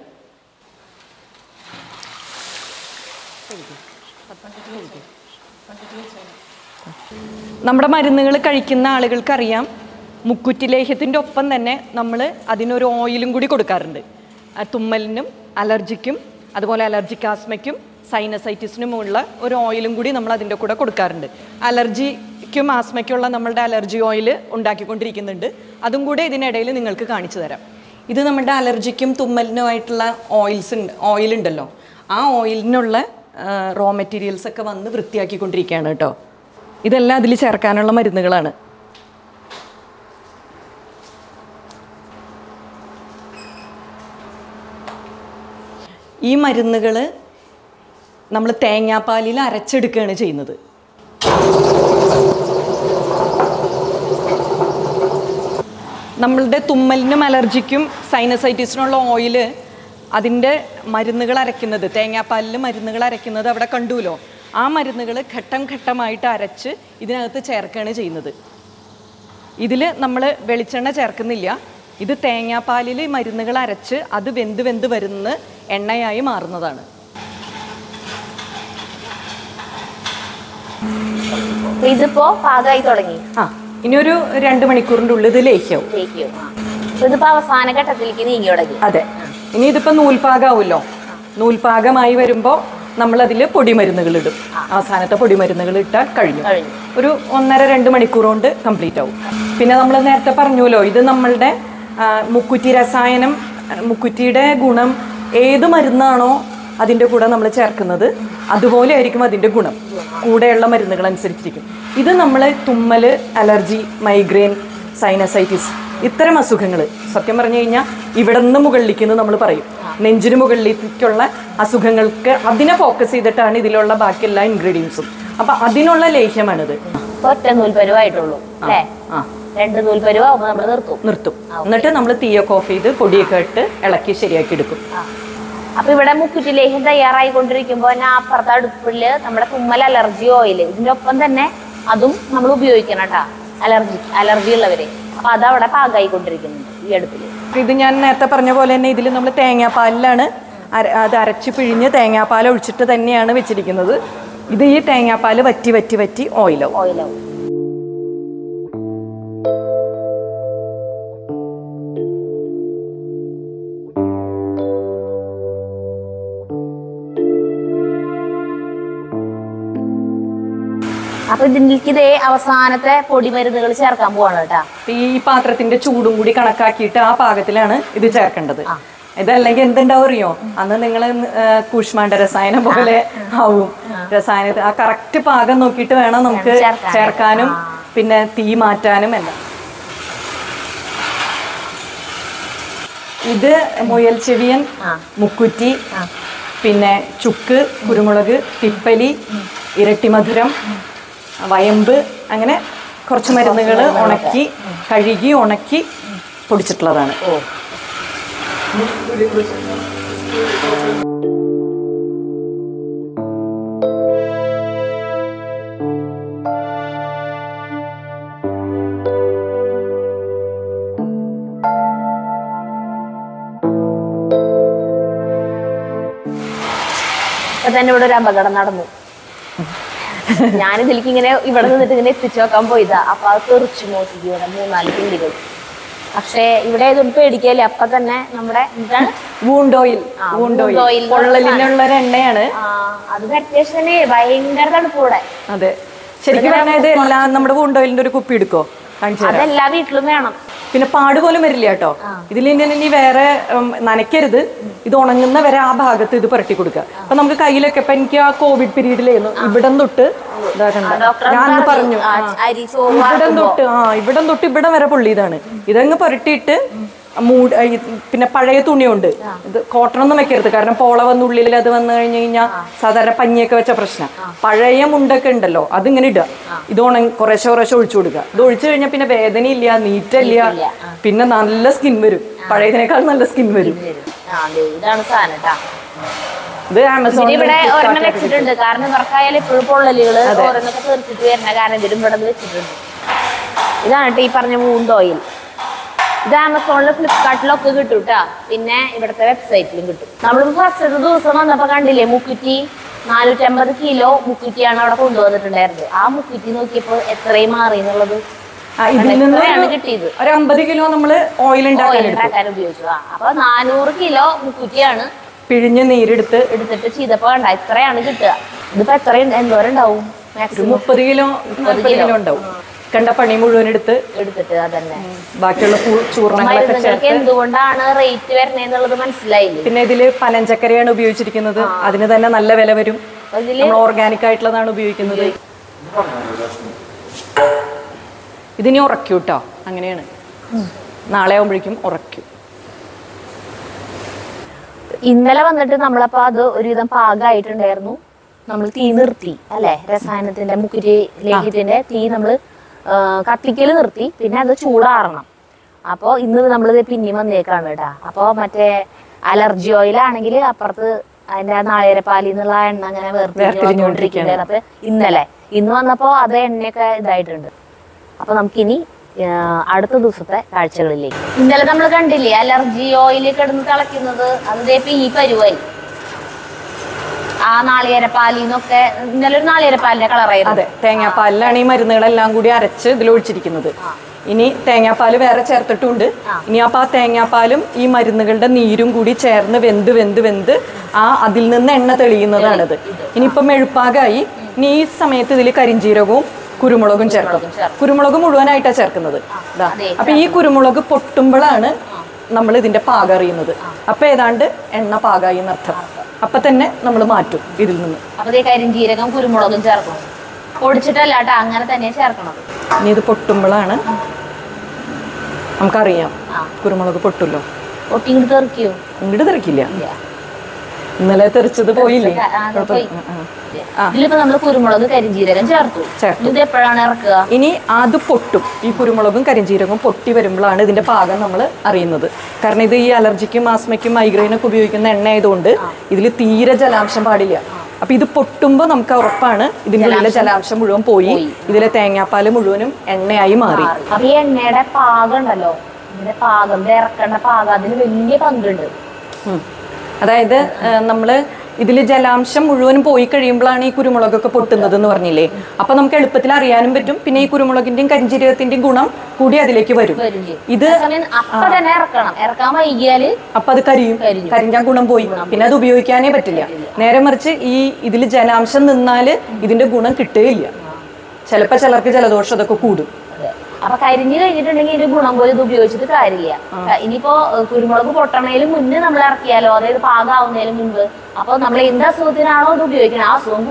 നമ്മുടെ മരുന്നുകൾ കഴിക്കുന്ന ആളുകൾക്കറിയാം മുക്കുറ്റി ലേഹ്യത്തിൻ്റെ ഒപ്പം തന്നെ നമ്മൾ അതിനൊരു ഓയിലും കൂടി കൊടുക്കാറുണ്ട് ആ തുമ്മലിനും അലർജിക്കും അതുപോലെ അലർജിക് ആസ്മയ്ക്കും സൈനസൈറ്റിസിനുമുള്ള ഒരു ഓയിലും കൂടി നമ്മൾ അതിൻ്റെ കൂടെ കൊടുക്കാറുണ്ട് അലർജിക്കും ആസ്മയ്ക്കുള്ള നമ്മളുടെ അലർജി ഓയിൽ ഉണ്ടാക്കിക്കൊണ്ടിരിക്കുന്നുണ്ട് അതും കൂടെ ഇതിനിടയിൽ നിങ്ങൾക്ക് കാണിച്ചു തരാം ഇത് നമ്മുടെ അലർജിക്കും തുമ്മലിനുമായിട്ടുള്ള ഓയിൽസ് ഉണ്ട് ഓയിൽ ഉണ്ടല്ലോ ആ ഓയിലിനുള്ള റോ മെറ്റീരിയൽസ് ഒക്കെ വന്ന് വൃത്തിയാക്കിക്കൊണ്ടിരിക്കുകയാണ് കേട്ടോ ഇതെല്ലാം അതിൽ ചേർക്കാനുള്ള മരുന്നുകളാണ് ഈ മരുന്നുകൾ നമ്മൾ തേങ്ങാപ്പാലിൽ അരച്ചെടുക്കുകയാണ് ചെയ്യുന്നത് നമ്മളുടെ തുമ്മലിനും അലർജിക്കും സൈനസൈറ്റിസിനുള്ള ഓയിൽ അതിൻ്റെ മരുന്നുകൾ അരയ്ക്കുന്നത് തേങ്ങാപ്പാലിൽ മരുന്നുകൾ അരയ്ക്കുന്നത് അവിടെ കണ്ടുല്ലോ ആ മരുന്നുകൾ ഘട്ടം ഘട്ടമായിട്ട് അരച്ച് ഇതിനകത്ത് ചേർക്കുകയാണ് ചെയ്യുന്നത് ഇതിൽ നമ്മൾ വെളിച്ചെണ്ണ ചേർക്കുന്നില്ല ഇത് തേങ്ങാപ്പാലിൽ മരുന്നുകൾ അരച്ച് അത് വെന്ത് വെന്ത് വരുന്ന എണ്ണയായി മാറുന്നതാണ് അപ്പൊ ഇതിപ്പോ പാകമായി തുടങ്ങി ആ ഇനിയൊരു രണ്ട് മണിക്കൂറിൻ്റെ ഉള്ളിൽ ഇത് ലേഖ്യവും ലേഖ്യം ആ. അപ്പൊ ഇതിപ്പോ അവസാന ഘട്ടത്തിലേക്ക് നീങ്ങി തുടങ്ങി അതെ ഇനി ഇതിപ്പോൾ നൂൽപാകമാവുമല്ലോ നൂൽപാകമായി വരുമ്പോൾ നമ്മളതിൽ പൊടിമരുന്നുകൾ ഇടും അവസാനത്തെ പൊടിമരുന്നുകൾ ഇട്ടാൽ കഴിഞ്ഞു കഴിഞ്ഞു. ഒരു ഒന്നര രണ്ട് മണിക്കൂർ കൊണ്ട് കംപ്ലീറ്റ് ആവും പിന്നെ നമ്മൾ നേരത്തെ പറഞ്ഞല്ലോ ഇത് നമ്മളുടെ ആ, മുക്കുറ്റി രസായനം ആ, മുക്കുറ്റിയുടെ ഗുണം ഏത് മരുന്നാണോ അതിൻ്റെ കൂടെ നമ്മൾ ചേർക്കുന്നത് അതുപോലെ ആയിരിക്കും അതിൻ്റെ ഗുണം കൂടെയുള്ള മരുന്നുകൾ അനുസരിച്ചിരിക്കും ഇത് നമ്മൾ തുമ്മൽ അലർജി മൈഗ്രെയിൻ സൈനസൈറ്റിസ് ഇത്തരം അസുഖങ്ങൾ സത്യം പറഞ്ഞു കഴിഞ്ഞാൽ ഇവിടെ നിന്ന് മുകളിലേക്കെന്ന് നമ്മൾ പറയും നെഞ്ചിന് മുകളിലേക്കുള്ള അസുഖങ്ങൾക്ക് അതിനെ ഫോക്കസ് ചെയ്തിട്ടാണ് ഇതിലുള്ള ബാക്കി എല്ലാ ഇൻഗ്രീഡിയൻസും അപ്പം അതിനുള്ള ലേഹ്യമാണിത് ഇപ്പൊ ഒറ്റ നൂൽപ്പരുവായിട്ടുള്ളൂ അല്ലേ ആ രണ്ട് നൂൽപ്പരുവാകുമ്പോ നമ്മൾ നിർത്തും നിർത്തും എന്നിട്ട് നമ്മൾ തീയൊക്കെ ഓഫ് ചെയ്ത് പൊടിയൊക്കെ ഇട്ട് ഇളക്കി ശരിയാക്കി എടുക്കും ആ. അപ്പൊ ഇവിടെ മുക്കുറ്റി ലേഹ്യം തയ്യാറായിക്കൊണ്ടിരിക്കുമ്പോ ഞാൻ അപ്പുറത്തെ അടുപ്പില് നമ്മുടെ തുമ്മൽ അലർജി ഓയിൽ ഇതിന്റെ ഒപ്പം തന്നെ അതും നമ്മൾ ഉപയോഗിക്കണം കേട്ടാ അലർജി അലർജി ഉള്ളവര് അപ്പൊ അതവിടെ പാകമായിക്കൊണ്ടിരിക്കുന്നുണ്ട് ഈ അടുപ്പില് ഇത് ഞാൻ നേരത്തെ പറഞ്ഞ പോലെ തന്നെ ഇതിൽ നമ്മൾ തേങ്ങാപ്പാലിലാണ് അര- അത് അരച്ച് പിഴിഞ്ഞ് തേങ്ങാപ്പാൽ ഒഴിച്ചിട്ട് തന്നെയാണ് വെച്ചിരിക്കുന്നത് ഇത് ഈ തേങ്ങാപ്പാൽ വറ്റി വറ്റി വറ്റി ഓയിലാവും ഓയിലാവും അപ്പൊ ഇതിലേക്ക് ഇതേ അവസാനത്തെ പൊടിമരുന്നുകൾ ചേർക്കാൻ പോവാണ് കേട്ടാ അപ്പൊ ഈ പാത്രത്തിന്റെ ചൂടും കൂടി കണക്കാക്കിയിട്ട് ആ പാകത്തിലാണ് ഇത് ചേർക്കേണ്ടത് ഇതല്ലെങ്കിൽ എന്തുണ്ടാവും അറിയോ അന്ന് നിങ്ങൾ കൂഷ്മാണ്ട രസായനം പോലെ ആവും രസായന ആ കറക്റ്റ് പാകം നോക്കിയിട്ട് വേണം നമുക്ക് ചേർക്കാൻ. ചേർക്കാനും പിന്നെ തീ മാറ്റാനും എല്ലാം ഇത് മുയൽ ചെവിയൻ ആ. മുക്കുറ്റി പിന്നെ ചുക്ക് കുരുമുളക് തിപ്പലി ഇരട്ടിമധുരം വയമ്പ് അങ്ങനെ കുറച്ച് മരുന്നുകൾ ഉണക്കി കഴുകി ഉണക്കി പൊടിച്ചിട്ടുള്ളതാണ് ഓ ഇപ്പൊ തന്നെ ഇവിടെ ഒരു അപകടം നടന്നു ഞാൻ ഇതിലേക്ക് ഇങ്ങനെ ഇവിടെ നിന്നിട്ട് ഇങ്ങനെ എത്തിച്ചു നോക്കാൻ പോയതാ അപ്പൊ അത് തെറിച്ചു നോക്കി ഇവിടെ മൂന്നാല് തുള്ളികൾ പക്ഷേ ഇവിടെ ഇതൊന്നും പേടിക്കല്ലേ അപ്പൊ തന്നെ നമ്മുടെ എന്താണ് വൂണ്ട് ഓയിൽ ആ, വൂണ്ട് wound oil ഓയിൽ എന്ന് പറഞ്ഞ പൊള്ളലിനുള്ള ഒരു എണ്ണയാണ് ആ, അത് അത്യാവശ്യം തന്നെ ഭയങ്കര തണുപ്പ് ഇവിടെ അതെ ശരിക്കും പറഞ്ഞാൽ ഇത് എല്ലാം നമ്മുടെ വൂണ്ട് ഓയിലിന്റെ ഒരു കുപ്പി എടുക്കോ കാണിച്ചു തരാം അതെല്ലാ വീട്ടിലും വേണം പിന്നെ പാട് പോലും വരില്ല കേട്ടോ ഇതിൽ ഇനി ഇനി വേറെ ഉം, നനയ്ക്കരുത് ഇത് ഉണങ്ങുന്ന വരെ ആ ഭാഗത്ത് ഇത് പുരട്ടി കൊടുക്കുക അപ്പൊ നമുക്ക് കയ്യിലൊക്കെ ഇപ്പൊ എനിക്ക് ആ കോവിഡ് പീരീഡിലായിരുന്നു ഇവിടം തൊട്ട് ഇതാ കണ്ടോ? ഡോക്ടർ ഞാൻ അന്ന് പറഞ്ഞു ആ, ആ. അരി ചോറ് ഇവിടം തൊട്ട് ആ ഇവിടം തൊട്ട് ഇവിടം വരെ പൊള്ളിയതാണ് ഇതങ്ങ് പുരട്ടിയിട്ട് മൂട് ഈ പിന്നെ പഴയ തുണിയുണ്ട് ഇത് കോട്ടൺ ഒന്നും വെക്കരുത് കാരണം പോള വന്ന് ഉള്ളിൽ അത് വന്നു കഴിഞ്ഞു കഴിഞ്ഞാൽ സാധാരണ പഞ്ഞിയൊക്കെ വെച്ച പ്രശ്നം പഴയ മുണ്ടൊക്കെ ഉണ്ടല്ലോ അതിങ്ങനെ ഇടുക ഇത് ഉണങ്ങി കുറേശ്ശെ കുറേശ്ശെ ഒഴിച്ചു കൊടുക്കുക ഇത് ഒഴിച്ചു കഴിഞ്ഞാൽ പിന്നെ വേദനയില്ല നീറ്റില്ല പിന്നെ നല്ല സ്കിൻ വരും പഴയതിനേക്കാൾ നല്ല സ്കിൻ വരും ആ, ദേ, ഇതാണ് സാധനം ട്ടാ. ഇത് ആമസോൺ ഇതിന് ഇവിടെ ഒരെണ്ണം വെച്ചിട്ടുണ്ട് കാരണം ഇവർക്കായാലും എപ്പോഴും പൊള്ളലുകള് ഓരോന്നൊക്കെ തീർത്തിട്ട് വരുന്ന കാരണം ഇതിലും ഇവിടെ നിന്ന് വെച്ചിട്ടുണ്ട് ഇതാണ് ട്ടോ ഈ പറഞ്ഞ മൂണ്ട് ഓയിൽ ഇത് ആമസോണിലും ഫ്ലിപ്കാർട്ടിലൊക്കെ കിട്ടും കേട്ടാ പിന്നെ ഇവിടുത്തെ വെബ്സൈറ്റിലും കിട്ടും നമ്മളിപ്പോ ഫസ്റ്റ് ദിവസം വന്നപ്പോ കണ്ടില്ലേ മുക്കുറ്റി നാനൂറ്റമ്പത് കിലോ മുക്കുറ്റിയാണ് അവിടെ കൊണ്ടുവന്നിട്ടുണ്ടായിരുന്നത് ആ മുക്കുറ്റി നോക്കിയപ്പോ എത്രയും മാറി എന്നുള്ളത് ആ, ഇതിൽ നിന്ന് എത്രയാണ് കിട്ടിയത് ഒരു അമ്പത് കിലോ നമ്മള് ഓയിൽ ഉണ്ടാക്കാൻ ഓയിൽ എടുക്കും ഉണ്ടാക്കാൻ ഉപയോഗിച്ചു ആ അപ്പൊ നാനൂറ് കിലോ മുക്കുറ്റിയാണ് പിഴിഞ്ഞ് നീരെടുത്ത് എടുത്തിട്ട് ചെയ്തപ്പോ കണ്ട ഇത്രയാണ് കിട്ടുക ഇതിപ്പോ എത്ര എന്തോരം ഉണ്ടാവും ഒരു മാക്സിമം മുപ്പത് കിലോ നാൽപ്പത് കിലോ ഉണ്ടാവും കണ്ട പണി മുഴുവൻ എടുത്ത് എടുത്തിട്ട് അതന്നെ ബാക്കിയുള്ള കൂ- ചൂർണങ്ങളൊക്കെ മരുന്നുകൾക്ക് ചേർത്ത് എന്തുകൊണ്ടാണ് റേറ്റ് വരുന്നതെന്നുള്ളത് മനസ്സിലായില്ലേ പിന്നെ ഇതില് പനഞ്ചക്കരയാണ് ഉപയോഗിച്ചിരിക്കുന്നത് അതിന് തന്നെ നല്ല വില വരും അപ്പൊ ഇതില് നമ്മൾ ഓർഗാനിക് ആയിട്ടുള്ളതാണ് ഉപയോഗിക്കുന്നത് ഇതിനി ഉറക്കൂ കേട്ടോ അങ്ങനെയാണ് നാളെ ആകുമ്പോഴേക്കും ഉറക്കും ഇന്നലെ വന്നിട്ട് നമ്മളപ്പോ അത് ഒരുവിധം പാകമായിട്ടുണ്ടായിരുന്നു നമ്മൾ തീ നിർത്തി അല്ലെ രസായനത്തിന്റെ മുക്കുറ്റി ലേഖ്യത്തിന്റെ തീ നമ്മൾ കത്തിക്കല് നിർത്തി പിന്നെ അത് ചൂടാറണം അപ്പോ ഇന്ന് നമ്മൾ പിന്നെയും വന്നേക്കാണ് കേട്ടാ അപ്പൊ മറ്റേ അലർജി ഓയിൽ ആണെങ്കിൽ അപ്പുറത്ത് അതിന്റെ നാളികേരപ്പാലിൽ നിന്നുള്ള ആ എണ്ണ അങ്ങനെ വേർതിരിഞ്ഞുകൊണ്ടിരിക്കുകയാണ് അപ്പൊ ഇന്നലെ ഇന്ന് വന്നപ്പോ അത് എണ്ണയൊക്കെ ഇതായിട്ടുണ്ട് അപ്പൊ നമുക്കിനി ആ, അടുത്ത ദിവസത്തെ കാഴ്ചകളിലേക്ക് ഇന്നലെ നമ്മൾ കണ്ടില്ലേ അലർജി ഓയിൽ കിടന്ന് തിളയ്ക്കുന്നത് അത് ഇപ്പൊ ഈ പരുവായി ആ നാളികേരപ്പാലിൽ നിന്നൊക്കെ ഇന്നലെ ഒരു നാളികേരപ്പാലിന്റെ കളറായിരുന്നു അതെ തേങ്ങാപ്പാലിലാണ് ഈ മരുന്നുകളെല്ലാം കൂടി അരച്ച് ഇതിൽ ഒഴിച്ചിരിക്കുന്നത് ഇനി തേങ്ങാപ്പാൽ വേറെ ചേർത്തിട്ടുണ്ട് ഇനി അപ്പൊ ആ തേങ്ങാപ്പാലും ഈ മരുന്നുകളുടെ നീരും കൂടി ചേർന്ന് വെന്ത് വെന്ത് വെന്ത് ആ അതിൽ നിന്ന് എണ്ണ തെളിയുന്നതാണിത് ഇനിയിപ്പം മെഴുപ്പാകായി ഇനി ഈ സമയത്ത് ഇതിൽ കരിഞ്ജീരകവും കുരുമുളകും ചേർക്കും കുരുമുളക് മുഴുവനായിട്ടാണ് ചേർക്കുന്നത് ദാ. അതെ. അപ്പൊ ഈ കുരുമുളക് പൊട്ടുമ്പോഴാണ് നമ്മൾ ഇതിന്റെ പാകം അറിയുന്നത് അപ്പൊ ഏതാണ്ട് എണ്ണ പാകായി എന്നർത്ഥം അപ്പൊ തന്നെ നമ്മൾ മാറ്റും ഇതിൽ നിന്ന് അപ്പൊ ദേ കരിഞ്ജീരകം കുരുമുളകും ചേർക്കണം പൊടിച്ചിട്ടല്ല കേട്ടോ അങ്ങനെ തന്നെ ചേർക്കണം ഇനി ഇത് പൊട്ടുമ്പോഴാണ് നമുക്കറിയാം ആ. കുരുമുളക് പൊട്ടുമല്ലോ ഒട്ടി ഇങ്ങോട്ട് തെറിക്കോ ഇങ്ങോട്ട് തെറിക്കില്ല ഇന്നലെ തെറിച്ചത് പോയില്ലേ ആ, അത് പോയി. ആ, ആ. ഇതിലിപ്പോ നമ്മള് കുരുമുളക് കരിഞ്ജീരകം ചേർത്തു ചേർത്തു. ഇത് എപ്പോഴാണ് ഇറക്കുക ഇനി അത് പൊട്ടും ഈ കുരുമുളകും കരിഞ്ജീരകവും പൊട്ടി വരുമ്പോഴാണ് ഇതിന്റെ പാകം നമ്മൾ അറിയുന്നത് കാരണം ഇത് ഈ അലർജിക്കും ആസ്മയ്ക്കും മൈഗ്രെയിനൊക്കെ ഉപയോഗിക്കുന്ന എണ്ണ ആയതുകൊണ്ട് ഇതിൽ തീരെ ജലാംശം പാടില്ല അപ്പൊ ഇത് പൊട്ടുമ്പോൾ നമുക്ക് ഉറപ്പാണ് ഇതിന്റെ ഉള്ളിലെ ജലാംശം മുഴുവൻ പോയി ഇതിലെ തേങ്ങാപ്പാല് മുഴുവനും എണ്ണയായി മാറി അപ്പൊ ഈ എണ്ണയുടെ പാകം ഉണ്ടല്ലോ ഇതിന്റെ പാകം ഇത് ഇറക്കേണ്ട പാകം അതിന് വലിയ പങ്കുണ്ട് ഉം. അതായത് നമ്മൾ ഇതിൽ ജലാംശം മുഴുവനും പോയി കഴിയുമ്പോഴാണ് ഈ കുരുമുളകൊക്കെ പൊട്ടുന്നത് എന്ന് പറഞ്ഞില്ലേ അപ്പൊ നമുക്ക് എളുപ്പത്തിൽ അറിയാനും പറ്റും പിന്നെ ഈ കുരുമുളകിന്റെയും കരിഞ്ജീരകത്തിന്റെയും ഗുണം കൂടി അതിലേക്ക് വരും വരും ചെയ്യും. ഇത് അതേസമയം അപ്പൊ തന്നെ ഇറക്കണം ഇറക്കാൻ വൈകിയാല് അപ്പൊ അത് കരിയും കരിഞ്ഞു. കരിഞ്ഞാൽ ഗുണം പോയി പിന്നെ അത് ഉപയോഗിക്കാനേ പറ്റില്ല നേരെ മറിച്ച് ഈ ഇതിൽ ജലാംശം നിന്നാല് ഇതിന്റെ ഗുണം കിട്ടുകയില്ല ചിലപ്പോ ചിലർക്ക് ജലദോഷം അതൊക്കെ കൂടും അതെ. അപ്പൊ കരിഞ്ഞു കഴിഞ്ഞിട്ടുണ്ടെങ്കിൽ ഇതിന്റെ ഗുണം പോയി ഇത് ഉപയോഗിച്ചിട്ട് കാര്യമില്ല ക- ഇനിയിപ്പോ ഏഹ്, കുരുമുളക് പൊട്ടണേലും മുന്നേ നമ്മൾ ഇറക്കിയാലോ അതായത് പാകാവുന്നതിന് മുൻപ് അപ്പൊ നമ്മൾ എന്ത് അസുഖത്തിനാണോ ഇത് ഉപയോഗിക്കുന്നത് ആ അസുഖം കൂടും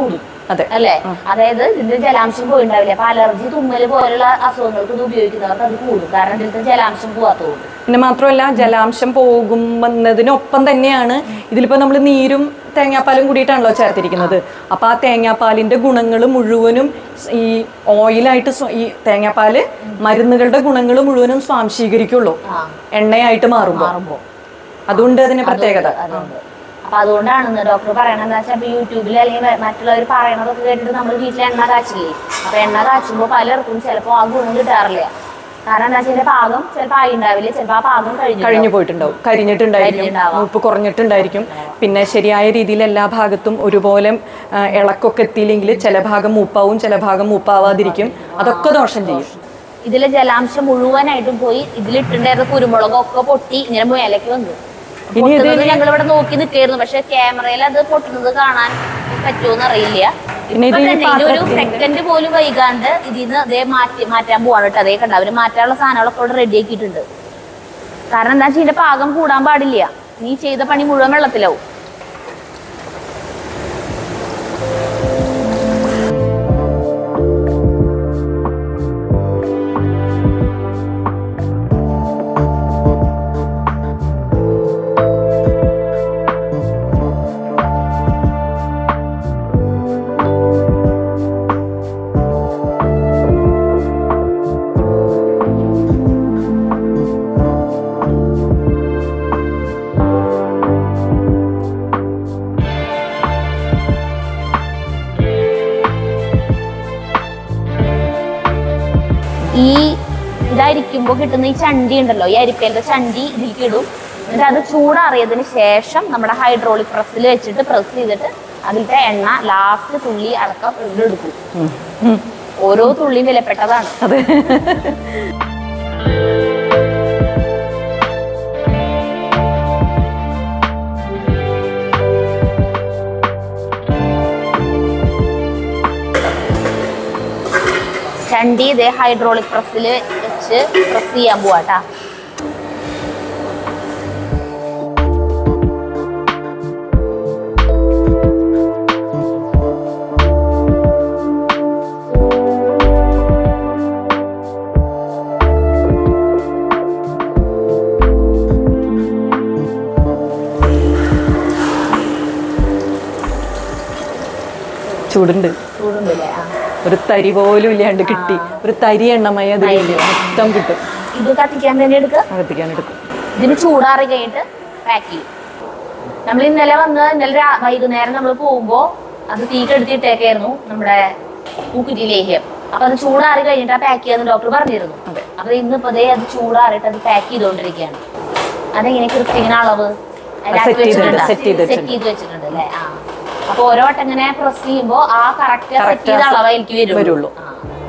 അതെ. അല്ലേ അതായത് ഇതിന്റെ ജലാംശം പോയിണ്ടാവില്ല അപ്പൊ അലർജി തുമ്മല് പോലുള്ള അസുഖങ്ങൾക്ക് ഇത് ഉപയോഗിക്കുന്നവർക്ക് അത് കൂടും കാരണം ഇതിലത്തെ ജലാംശം പോവാത്തതുകൊണ്ട് പിന്നെ മാത്രമല്ല ജലാംശം പോകുന്നതിനൊപ്പം തന്നെയാണ് ഇതിലിപ്പോ നമ്മൾ നീരും തേങ്ങാപ്പാലും കൂടിയിട്ടാണല്ലോ ചേർത്തിരിക്കുന്നത് അപ്പൊ ആ തേങ്ങാപ്പാലിന്റെ ഗുണങ്ങൾ മുഴുവനും ഈ ഓയിലായിട്ട് സ്വ- ഈ തേങ്ങാപ്പാല് മരുന്നുകളുടെ ഗുണങ്ങൾ മുഴുവനും സ്വാംശീകരിക്കുള്ളൂ ആ എണ്ണയായിട്ട് മാറുമ്പോൾ മാറുമ്പോ അതുകൊണ്ട് അതിന് പ്രത്യേകത അതുകൊണ്ട് അപ്പൊ അതുകൊണ്ടാണ് ഡോക്ടർ പറയണത് വെച്ചാൽ യൂട്യൂബിൽ അല്ലെങ്കിൽ മറ്റുള്ളവർ പറയണതൊക്കെ കേട്ടിട്ട് നമ്മൾ വീട്ടിൽ എണ്ണ കാച്ചില്ലേ അപ്പൊ എണ്ണ കാച്ചുമ്പോൾ പലർക്കും ചിലപ്പോൾ ആ ഗുണം കിട്ടാറില്ല കാരണം എന്താ വെച്ചാൽ പാകം ചിലപ്പോൾ ആയി ഉണ്ടാവില്ല ചിലപ്പോൾ ആ പാകം കഴിഞ്ഞു കഴിഞ്ഞു പോയിട്ടുണ്ടാവും കരിഞ്ഞിട്ടുണ്ടായിരിക്കും കരിഞ്ഞിട്ടുണ്ടാവാം. മൂപ്പ് കുറഞ്ഞിട്ടുണ്ടായിരിക്കും പിന്നെ ശരിയായ രീതിയിൽ എല്ലാ ഭാഗത്തും ഒരുപോലെ ആ, ഇളക്കൊക്കെ എത്തിയില്ലെങ്കിൽ ചില ഭാഗം മൂപ്പാവും ചില ഭാഗം മൂപ്പാവാതിരിക്കും അതൊക്കെ ദോഷം ചെയ്യും ഇതിലെ ജലാംശം മുഴുവനായിട്ടും പോയി ഇതിലിട്ടുണ്ടായിരുന്ന കുരുമുളകൊക്കെ പൊട്ടി ഇങ്ങനെ മേലേക്ക് വന്നു ഇനി ഇത് പൊട്ടുന്നത് ഞങ്ങൾ ഇവിടെ നോക്കി നിൽക്കായിരുന്നു പക്ഷെ ക്യാമറയിൽ അത് പൊട്ടുന്നത് കാണാൻ പറ്റുമോന്ന് അറിയില്ല ഇനി ഇപ്പൊ ഇത് ഈ തന്നെ ഇനി ഒരു പാത്രത്തിന്റെ- സെക്കൻഡ് പോലും വൈകാണ്ട് ഇതിന്ന് അതേ മാറ്റി മാറ്റാൻ പോവാണ് കേട്ടോ അതേ കണ്ട അവര് മാറ്റാനുള്ള സാധനങ്ങളൊക്കെ ഇവിടെ റെഡി ആക്കിയിട്ടുണ്ട് കാരണം എന്താ വെച്ചാൽ ഇതിന്റെ പാകം കൂടാൻ പാടില്ല നീ ചെയ്ത പണി മുഴുവൻ വെള്ളത്തിലാവും ഈ ഇതായിരിക്കുമ്പോ കിട്ടുന്ന ഈ ചണ്ടി ഉണ്ടല്ലോ ഈ അരിപ്പേന്റെ ചണ്ടി ഇതിലേക്ക് ഇടും എന്നിട്ട് അത് ചൂടാറിയതിന് ശേഷം നമ്മുടെ ഹൈഡ്രോളിക് പ്രസ്സിൽ വെച്ചിട്ട് പ്രസ് ചെയ്തിട്ട് അതിലത്തെ എണ്ണ ലാസ്റ്റ് തുള്ളി അടക്കം എടുക്കും ഓരോ തുള്ളിയും വിലപ്പെട്ടതാണ് അതെ ചണ്ടി ഇതേ ഹൈഡ്രോളിക് പ്രസ്സിൽ വെച്ച് പ്രസ് ചെയ്യാൻ പോവാട്ടാ ചൂടുണ്ട് ചൂടുണ്ടല്ലേ ആ ഒരു തരി പോലും ഇല്ലാണ്ട് കിട്ടി ഒരു തരി എണ്ണമയ അതിലില്ല മൊത്തം കിട്ടും ഇത് കത്തിക്കാൻ തന്നെ എടുക്കുക അകത്തിക്കാൻ എടുക്കും ഇതിന് ചൂടാറി കഴിഞ്ഞിട്ട് പാക്ക് ചെയ്യും നമ്മൾ ഇന്നലെ വന്ന് ഇന്നലെ രാ- വൈകുന്നേരം നമ്മൾ പോകുമ്പോ അത് തീ കെടുത്തിട്ടേക്കായിരുന്നു നമ്മുടെ പൂക്കുറ്റി ലേഹ്യം അപ്പൊ അത് ചൂടാറി കഴിഞ്ഞിട്ട് പാക്ക് ചെയ്യാന്ന് ഡോക്ടർ പറഞ്ഞിരുന്നു അതെ. അപ്പൊ ഇന്നിപ്പോ ദേ അത് ചൂടാറിയിട്ട് അത് പാക്ക് ചെയ്തുകൊണ്ടിരിക്കുകയാണ് അതെങ്ങനെ കൃത്യം ഇങ്ങനെ അളവ് set ചെയ്തിട്ടുണ്ട്, set ചെയ്ത് സെറ്റ് വെച്ചിട്ടുണ്ട്. ചെയ്ത് വെച്ചിട്ടുണ്ട് അല്ലേ ആ അപ്പൊ ഓരോ വട്ടം ഇങ്ങനെ പ്രസ് ചെയ്യുമ്പോ ആ കറക്റ്റ് സെറ്റ് Correct ചെയ്ത ആ അളവായിരിക്കും വരുള്ളൂ വരുള്ളൂ. ആ.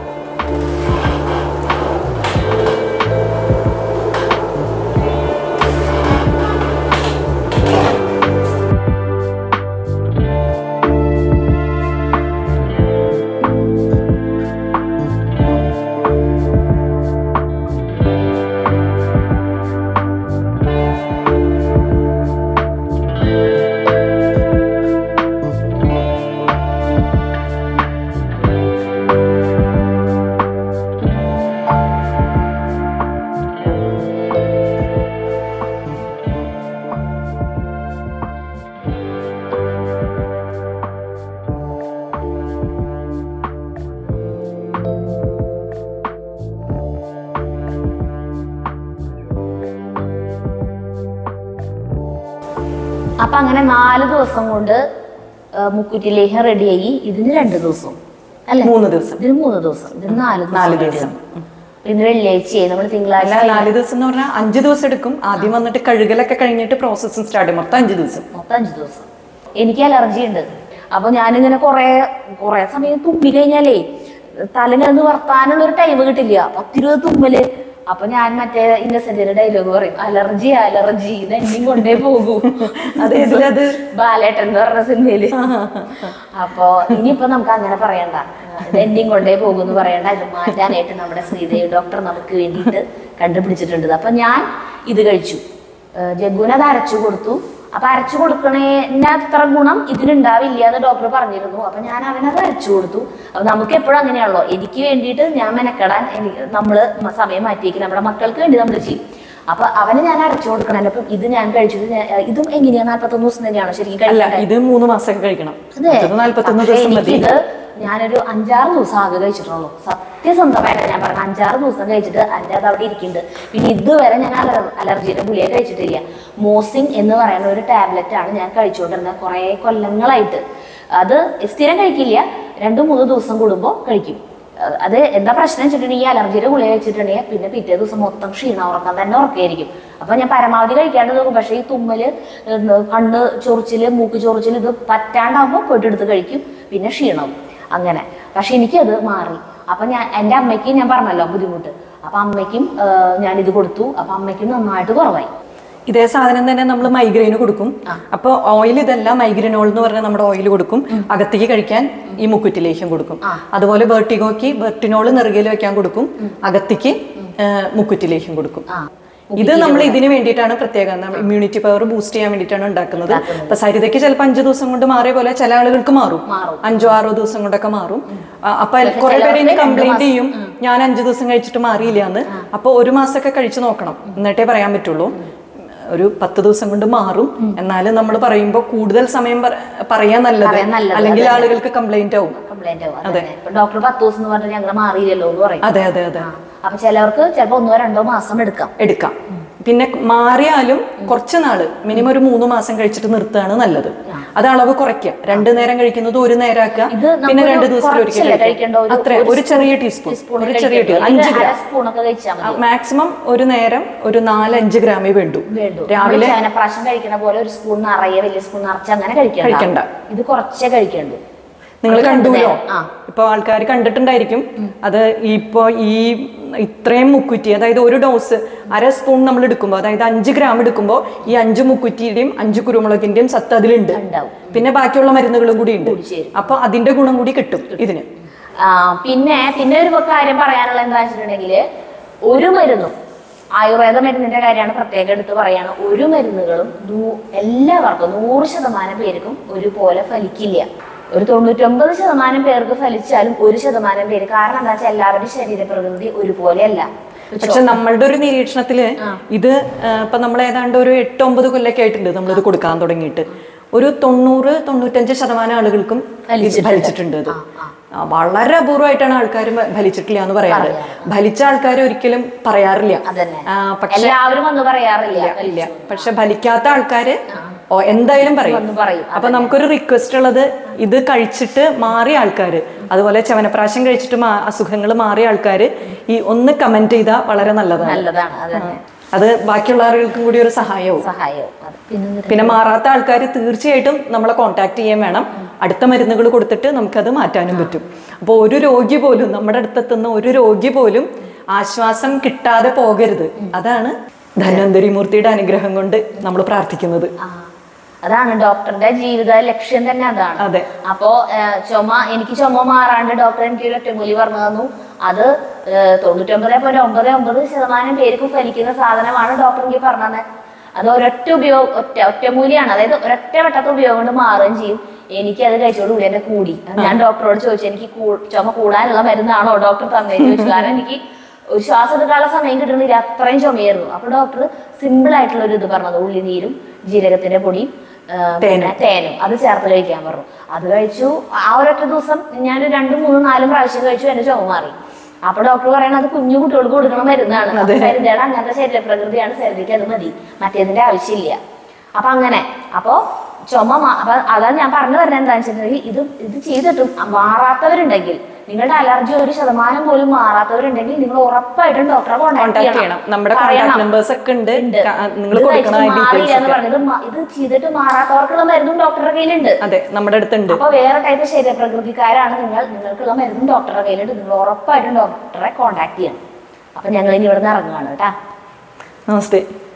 അപ്പൊ അങ്ങനെ നാല് ദിവസം കൊണ്ട് ആ, മുക്കുറ്റി ലേഹ്യം റെഡിയായി ഇതിന് രണ്ട് ദിവസം അല്ലേ മൂന്ന് ദിവസം ഇതിന് മൂന്ന് ദിവസം ഇതിന് നാല് ദിവസം നാല് വേണ്ടി ദിവസം. വന്നു. ഇന്ന് വെള്ളിയാഴ്ചയായി നമ്മൾ തിങ്കളാഴ്ച അല്ല നാല് ദിവസം എന്ന് പറഞ്ഞാൽ അഞ്ച് ദിവസം എടുക്കും ആദ്യം വന്നിട്ട് കഴുകലൊക്കെ കഴിഞ്ഞിട്ട് പ്രോസസ്സിങ് സ്റ്റാർട്ട് ചെയ്യും മൊത്തം അഞ്ച് ദിവസം മൊത്തം അഞ്ച് ദിവസം എനിക്ക് അലർജി ഉണ്ട് അപ്പൊ ഞാനിങ്ങനെ കൊറേ കൊറേ സമയം തുമ്മി കഴിഞ്ഞാലേ തലങ്ങന്ന് വർത്താനുള്ള ഒരു ടൈം കിട്ടില്ല പത്തിരുപത് തുമ്മല് അപ്പൊ ഞാൻ മറ്റേ ഇന്നസെന്റിന്റെ ഡയലോഗ് പറയും അലർജി അലർജി ഇതെന്നെയും കൊണ്ടേ പോകൂ അത് ഇതിലത് ബാലേട്ടൻ എന്ന് പറഞ്ഞ സിനിമയില് അപ്പൊ ഇനിയിപ്പോ നമുക്ക് അങ്ങനെ പറയണ്ട ഇതെന്നെയും കൊണ്ടേ പോകുമെന്ന് പറയണ്ട ഇത് മാറ്റാനായിട്ട് നമ്മുടെ ശ്രീദേവി ഡോക്ടർ നമുക്ക് വേണ്ടിയിട്ട് കണ്ടുപിടിച്ചിട്ടുണ്ട് അപ്പൊ ഞാൻ ഇത് കഴിച്ചു ഏഹ് ജഗ്ഗുന് അത് അരച്ചു കൊടുത്തു അപ്പൊ അരച്ചു കൊടുക്കണേന്റെ അത്ര ഗുണം ഇതിനുണ്ടാവില്ല എന്ന് ഡോക്ടർ പറഞ്ഞിരുന്നു അപ്പൊ ഞാൻ അവനത് അരച്ചു കൊടുത്തു അപ്പൊ നമുക്ക് എപ്പോഴും അങ്ങനെയാണല്ലോ എനിക്ക് വേണ്ടിയിട്ട് ഞാൻ മെനക്കെടാൻ എനിക്ക് നമ്മള് മ- സമയം മാറ്റിയേക്ക് നമ്മുടെ മക്കൾക്ക് വേണ്ടി നമ്മൾ ചെയ്യും അപ്പൊ അവന് ഞാൻ അരച്ചു കൊടുക്കണം അപ്പം ഇത് ഞാൻ കഴിച്ചത് ഞാൻ- ഇതും എങ്ങനെയാ നാല്പത്തൊന്ന് ദിവസം തന്നെയാണോ ശരിക്കും അല്ല കഴിക്കേണ്ടത്? ഇത് മൂന്ന് മാസമൊക്കെ കഴിക്കണം അതെ. ഇത് നാല്പത്തൊന്ന് പക്ഷേ ദിവസം മതി എനിക്കിത് ഞാനൊരു അഞ്ചാറ് ദിവസം ആകെ കഴിച്ചിട്ടുള്ളൂ സത്യസന്ധമായിട്ട് ഞാൻ പറഞ്ഞ അഞ്ചാറ് ദിവസം കഴിച്ചിട്ട് എൻ്റെ അത് അവിടെ ഇരിക്കുന്നുണ്ട് പിന്നെ ഇതുവരെ ഞാൻ അലർ അലർജിയുടെ ഗുളിക കഴിച്ചിട്ടില്ല മോസിങ് എന്ന് പറയുന്ന ഒരു ടാബ്ലറ്റ് ആണ് ഞാൻ കഴിച്ചുകൊണ്ടിരുന്നത് കുറേ കൊല്ലങ്ങളായിട്ട് അത് സ്ഥിരം കഴിക്കില്ല രണ്ടു മൂന്ന് ദിവസം കൂടുമ്പോൾ കഴിക്കും അഹ് അത് എന്താ പ്രശ്നം വെച്ചിട്ടുണ്ടെങ്കിൽ ഈ അലർജിയുടെ ഗുളിക വെച്ചിട്ടുണ്ടെങ്കിൽ പിന്നെ പിറ്റേ ദിവസം മൊത്തം ക്ഷീണം ഉറക്കം തന്നെ ഉറക്കായിരിക്കും അപ്പൊ ഞാൻ പരമാവധി കഴിക്കാണ്ട് നോക്കും പക്ഷേ ഈ തുമ്മല് ഏഹ് കണ്ണ് ചൊറിച്ചില് മൂക്ക് ചൊറിച്ചില് ഇത് പറ്റാണ്ടാവുമ്പോൾ പോയിട്ട് എടുത്ത് കഴിക്കും പിന്നെ ക്ഷീണവും അങ്ങനെ പക്ഷെ എനിക്കത് മാറി അപ്പൊ ഞാൻ എൻ്റെ അമ്മയ്ക്ക് ഞാൻ പറഞ്ഞല്ലോ ബുദ്ധിമുട്ട് അപ്പൊ അമ്മയ്ക്കും ഏഹ് ഞാൻ ഇത് കൊടുത്തു അപ്പൊ അമ്മയ്ക്കും നന്നായിട്ട് കുറവായി ഇതേ സാധനം തന്നെ നമ്മൾ മൈഗ്രെയിന് കൊടുക്കും അപ്പൊ ഓയിൽ ഇതല്ല മൈഗ്രെനോൾ എന്ന് പറഞ്ഞാൽ നമ്മുടെ ഓയിൽ കൊടുക്കും അകത്തേക്ക് കഴിക്കാൻ ഈ മുക്കുറ്റിലേക്കും കൊടുക്കും അതുപോലെ ബെർട്ടിഗോക്ക് ബെർട്ടിനോൾ നെറുകയിൽ വെക്കാൻ കൊടുക്കും അകത്തേക്ക് മുക്കുറ്റിലേക്കും കൊടുക്കും ആ ഇത് നമ്മൾ ഇതിന് വേണ്ടിയിട്ടാണ് പ്രത്യേകം ഇമ്മ്യൂണിറ്റി പവർ ബൂസ്റ്റ് ചെയ്യാൻ വേണ്ടിയിട്ടാണ് ഉണ്ടാക്കുന്നത് അപ്പൊ സരിതയ്ക്ക് ചിലപ്പോൾ അഞ്ചു ദിവസം കൊണ്ട് മാറിയ പോലെ ചില ആളുകൾക്ക് മാറും മാറും. അഞ്ചോ ആറോ ദിവസം കൊണ്ടൊക്കെ മാറും ആ, അപ്പൊ കുറെ പേര് ഇനി കംപ്ലൈന്റ് ചെയ്യും ഞാൻ അഞ്ചു ദിവസം കഴിച്ചിട്ട് മാറിയില്ല എന്ന് അപ്പൊ ഒരു മാസമൊക്കെ കഴിച്ചു നോക്കണം എന്നിട്ടേ പറയാൻ പറ്റുള്ളൂ ഒരു പത്ത് ദിവസം കൊണ്ട് മാറും എന്നാലും നമ്മൾ പറയുമ്പോൾ കൂടുതൽ സമയം പറ- പറയാൻ നല്ലത് പറയാൻ നല്ലത്, അല്ലെങ്കിൽ ആളുകൾക്ക് കംപ്ലൈന്റ് ആവും കംപ്ലൈന്റ് ആവും അതന്നെ ഇപ്പൊ ഡോക്ടർ പത്ത് ദിവസം എന്ന് പറഞ്ഞാൽ ഞങ്ങൾ മാറിയില്ലല്ലോ എന്ന് പറയും അതെ അതെ അതെ ആ. അപ്പൊ ചിലവർക്ക് ചിലപ്പോ ഒന്നോ രണ്ടോ മാസം എടുക്കാം എടുക്കാം പിന്നെ മാറിയാലും കുറച്ച് നാള് മിനിമം ഒരു മൂന്ന് മാസം കഴിച്ചിട്ട് നിർത്തുകയാണ് നല്ലത് അത് അളവ് കുറയ്ക്കുക രണ്ടു നേരം കഴിക്കുന്നത് ഒരു നേരമാക്കുക ഇത് പിന്നെ നമ്മള് രണ്ട് ദിവസത്തിൽ ഒരിക്കൽ കുറച്ചല്ലേ കഴിക്കേണ്ട ഒരു- അത്ര ഒരു ഒരു ചെറിയ ടീസ്പൂൺ ടീസ്പൂൺ ഒരു ചെറിയ ടീ അഞ്ച് ഗ്രാം സ്പൂണൊക്കെ കഴിച്ചാൽ മതി മാക്സിമം ഒരു നേരം ഒരു നാലഞ്ച് ഗ്രാമേ വേണ്ടൂ വേണ്ടു രാവിലെ ചവനപ്രാശം കഴിക്കുന്ന പോലെ ഒരു സ്പൂൺ നിറയെ വലിയ സ്പൂൺ നിറച്ച് അങ്ങനെ കഴിക്കണ്ട കഴിക്കണ്ട. ഇത് കുറച്ചേ കഴിക്കണ്ടു നിങ്ങൾ അത് രണ്ട് കണ്ടുല്ലോ നേരം. ആ ഇപ്പൊ ആൾക്കാർ കണ്ടിട്ടുണ്ടായിരിക്കും അത് ഇപ്പോ ഈ ഇത്രയും മുക്കുറ്റി അതായത് ഒരു ഡോസ് അര സ്പൂൺ നമ്മൾ എടുക്കുമ്പോൾ അതായത് അഞ്ച് ഗ്രാം എടുക്കുമ്പോൾ ഈ അഞ്ച് മുക്കുറ്റിയുടെയും അഞ്ച് കുരുമുളകിന്റെയും സത്ത് അതിലുണ്ട് ഉണ്ടാവും പിന്നെ ബാക്കിയുള്ള മരുന്നുകളും കൂടി ഉണ്ട് ചേരും. അപ്പൊ അതിന്റെ ഗുണം കൂടി കിട്ടും ഇതിന് ആ, പിന്നെ പിന്നെ ഒരു കാര്യം പറയാനുള്ള എന്താ വെച്ചിട്ടുണ്ടെങ്കിൽ ഒരു മരുന്നും ആയുർവേദ മരുന്നിന്റെ കാര്യമാണ് പ്രത്യേകം എടുത്ത് പറയാണ് ഒരു മരുന്നുകളും നൂ- എല്ലാവർക്കും നൂറ് ശതമാനം പേർക്കും ഒരുപോലെ ഫലിക്കില്ല ഒരു തൊണ്ണൂറ്റൊമ്പത് ശതമാനം പേർക്ക് ഫലിച്ചാലും ഒരു ശതമാനം പേര് കാരണം എന്താ വെച്ചാൽ എല്ലാവരുടെ ശരീരപ്രകൃതി ഒരുപോലെയല്ല പക്ഷെ നമ്മളുടെ ഒരു നിരീക്ഷണത്തില് ഇത് ആ, ഇപ്പൊ നമ്മൾ ഏതാണ്ട് ഒരു എട്ട് ഒമ്പത് കൊല്ലൊക്കെ ആയിട്ടുണ്ട് നമ്മളിത് കൊടുക്കാൻ തുടങ്ങിയിട്ട് ഒരു തൊണ്ണൂറ് തൊണ്ണൂറ്റഞ്ച് ശതമാനം ആളുകൾക്കും ഇത് ഫലിച്ചിട്ടുണ്ട് ഇത് ആ, വളരെ അപൂർവമായിട്ടാണ് ആൾക്കാർ ഫലിച്ചിട്ടില്ല എന്ന് പറയാറ് ഫലിച്ച ആൾക്കാർ ഒരിക്കലും പറയാറില്ല അതന്നെ ആ, പക്ഷെ എല്ലാവരും ഒന്നും പറയാറില്ല ഇല്ല പക്ഷെ ഫലിക്കാത്ത ആൾക്കാര് ഓ, എന്തായാലും പറയും ഒന്നും പറയും അപ്പൊ നമുക്കൊരു റിക്വസ്റ്റ് ഉള്ളത് ഇത് കഴിച്ചിട്ട് മാറിയ ആൾക്കാര് അതുപോലെ ചവനപ്രാശം കഴിച്ചിട്ട് അസുഖങ്ങൾ മാറിയ ആൾക്കാര് ഈ ഒന്ന് കമന്റ് ചെയ്താൽ വളരെ നല്ലതാണ് നല്ലതാണ് അതന്നെ അത് ബാക്കിയുള്ള ആളുകൾക്കും കൂടി ഒരു സഹായവും സഹായവും അത് പിന്നെ പിന്നെ മാറാത്ത ആൾക്കാർ തീർച്ചയായിട്ടും നമ്മളെ കോൺടാക്ട് ചെയ്യാൻ വേണം അടുത്ത മരുന്നുകൾ കൊടുത്തിട്ട് നമുക്കത് മാറ്റാനും പറ്റും അപ്പോൾ ഒരു രോഗി പോലും നമ്മുടെ അടുത്തെത്തുന്ന ഒരു രോഗി പോലും ആശ്വാസം കിട്ടാതെ പോകരുത് അതാണ് ധന്വന്തരി മൂർത്തിയുടെ അനുഗ്രഹം കൊണ്ട് നമ്മൾ പ്രാർത്ഥിക്കുന്നത് ആ, അതാണ് ഡോക്ടറുടെ ജീവിത ലക്ഷ്യം തന്നെ അതാണ് അതെ അപ്പോ ഏഹ്, ചുമ എനിക്ക് ചുമ മാറാണ്ട് ഡോക്ടർ എനിക്ക് ഒരു ഒറ്റമൂലി പറഞ്ഞു തന്നു അത് ഏഹ്, തൊണ്ണൂറ്റൊമ്പത് പോയിന്റ് ഒമ്പത് ഒമ്പത് ശതമാനം പേർക്ക് ഫലിക്കുന്ന സാധനമാണ് ഡോക്ടർ എനിക്ക് പറഞ്ഞു തന്നെ അത് ഒരൊറ്റ ഉപയോഗം ഒറ്റ ഒറ്റമൂലിയാണ് അതായത് ഒരൊറ്റ വട്ടത്തെ ഉപയോഗം കൊണ്ട് മാറുകയും ചെയ്യും എനിക്ക് അത് കഴിച്ചോട് കൂടി എന്റെ കൂടി ഞാൻ ഡോക്ടറോട് ചോദിച്ചു എനിക്ക് കൂ- ചുമ കൂടാനുള്ള മരുന്നാണോ ഡോക്ടർ തന്നെ ചോദിച്ചു കാരണം എനിക്ക് ഒരു ശ്വാസം എടുക്കാനുള്ള സമയം കിട്ടുന്നില്ല അത്രയും ചുമയായിരുന്നു അപ്പൊ ഡോക്ടർ സിമ്പിൾ ആയിട്ടുള്ള ഒരു ഇത് പറഞ്ഞത് ഉള്ളിനീരും ജീരകത്തിന്റെ പൊടിയും ആ, പിന്നെ തേനും അത് ചേർത്ത് കഴിക്കാൻ പറഞ്ഞു അത് കഴിച്ചു ആ ഒരൊറ്റ ദിവസം ഞാൻ രണ്ടും മൂന്നും നാലും പ്രാവശ്യം കഴിച്ചു എന്റെ ചുമ മാറി അപ്പൊ ഡോക്ടർ പറയണത് അത് കുഞ്ഞു കുട്ടികൾക്ക് കൊടുക്കണ മരുന്നാണ് അപ്പൊ സരിതയുടെ അങ്ങനത്തെ ശരീരപ്രകൃതിയാണ് സരിതയ്ക്ക് അത് മതി മറ്റേതിന്റെ ആവശ്യമില്ല അപ്പൊ അങ്ങനെ അപ്പൊ ചുമ മാ- അപ്പൊ അതാണ് ഞാൻ പറഞ്ഞു തരുന്നത് എന്താണെന്ന് വെച്ചിട്ടുണ്ടെങ്കിൽ ഇത് ഇത് ചെയ്തിട്ടും മാറാത്തവരുണ്ടെങ്കിൽ നിങ്ങളുടെ അലർജി ഒരു ശതമാനം പോലും മാറാത്തവരുണ്ടെങ്കിൽ നിങ്ങൾ ഉറപ്പായിട്ടും ഡോക്ടറെ കോൺടാക്ട് കോൺടാക്ട് ചെയ്യണം നമ്മുടെ കോൺടാക്ട് നമ്പേഴ്സ് ഒക്കെ ഉണ്ട് നിങ്ങൾ ഇത് കൊടുക്കണം കഴിച്ചിട്ട് മാറിയില്ല ഡീറ്റെയിൽസ് എന്ന് ഒക്കെ പറഞ്ഞത് മ- ഇത് ചെയ്തിട്ട് മാറാത്തവർക്കുള്ള മരുന്നും ഡോക്ടറുടെ കയ്യിലുണ്ട് അതെ നമ്മുടെ അടുത്തുണ്ട് അപ്പൊ വേറെ ടൈപ്പ് ശരീരപ്രകൃതിക്കാരാണ് നിങ്ങൾ നിങ്ങൾക്കുള്ള മരുന്നും ഡോക്ടറുടെ കയ്യിലുണ്ട് നിങ്ങൾ ഉറപ്പായിട്ടും ഡോക്ടറെ കോൺടാക്ട് ചെയ്യണം അപ്പൊ ഞങ്ങൾ ഇനി ഇവിടെ നിന്ന് ഇറങ്ങുകയാണ് കേട്ടാ നമസ്തേ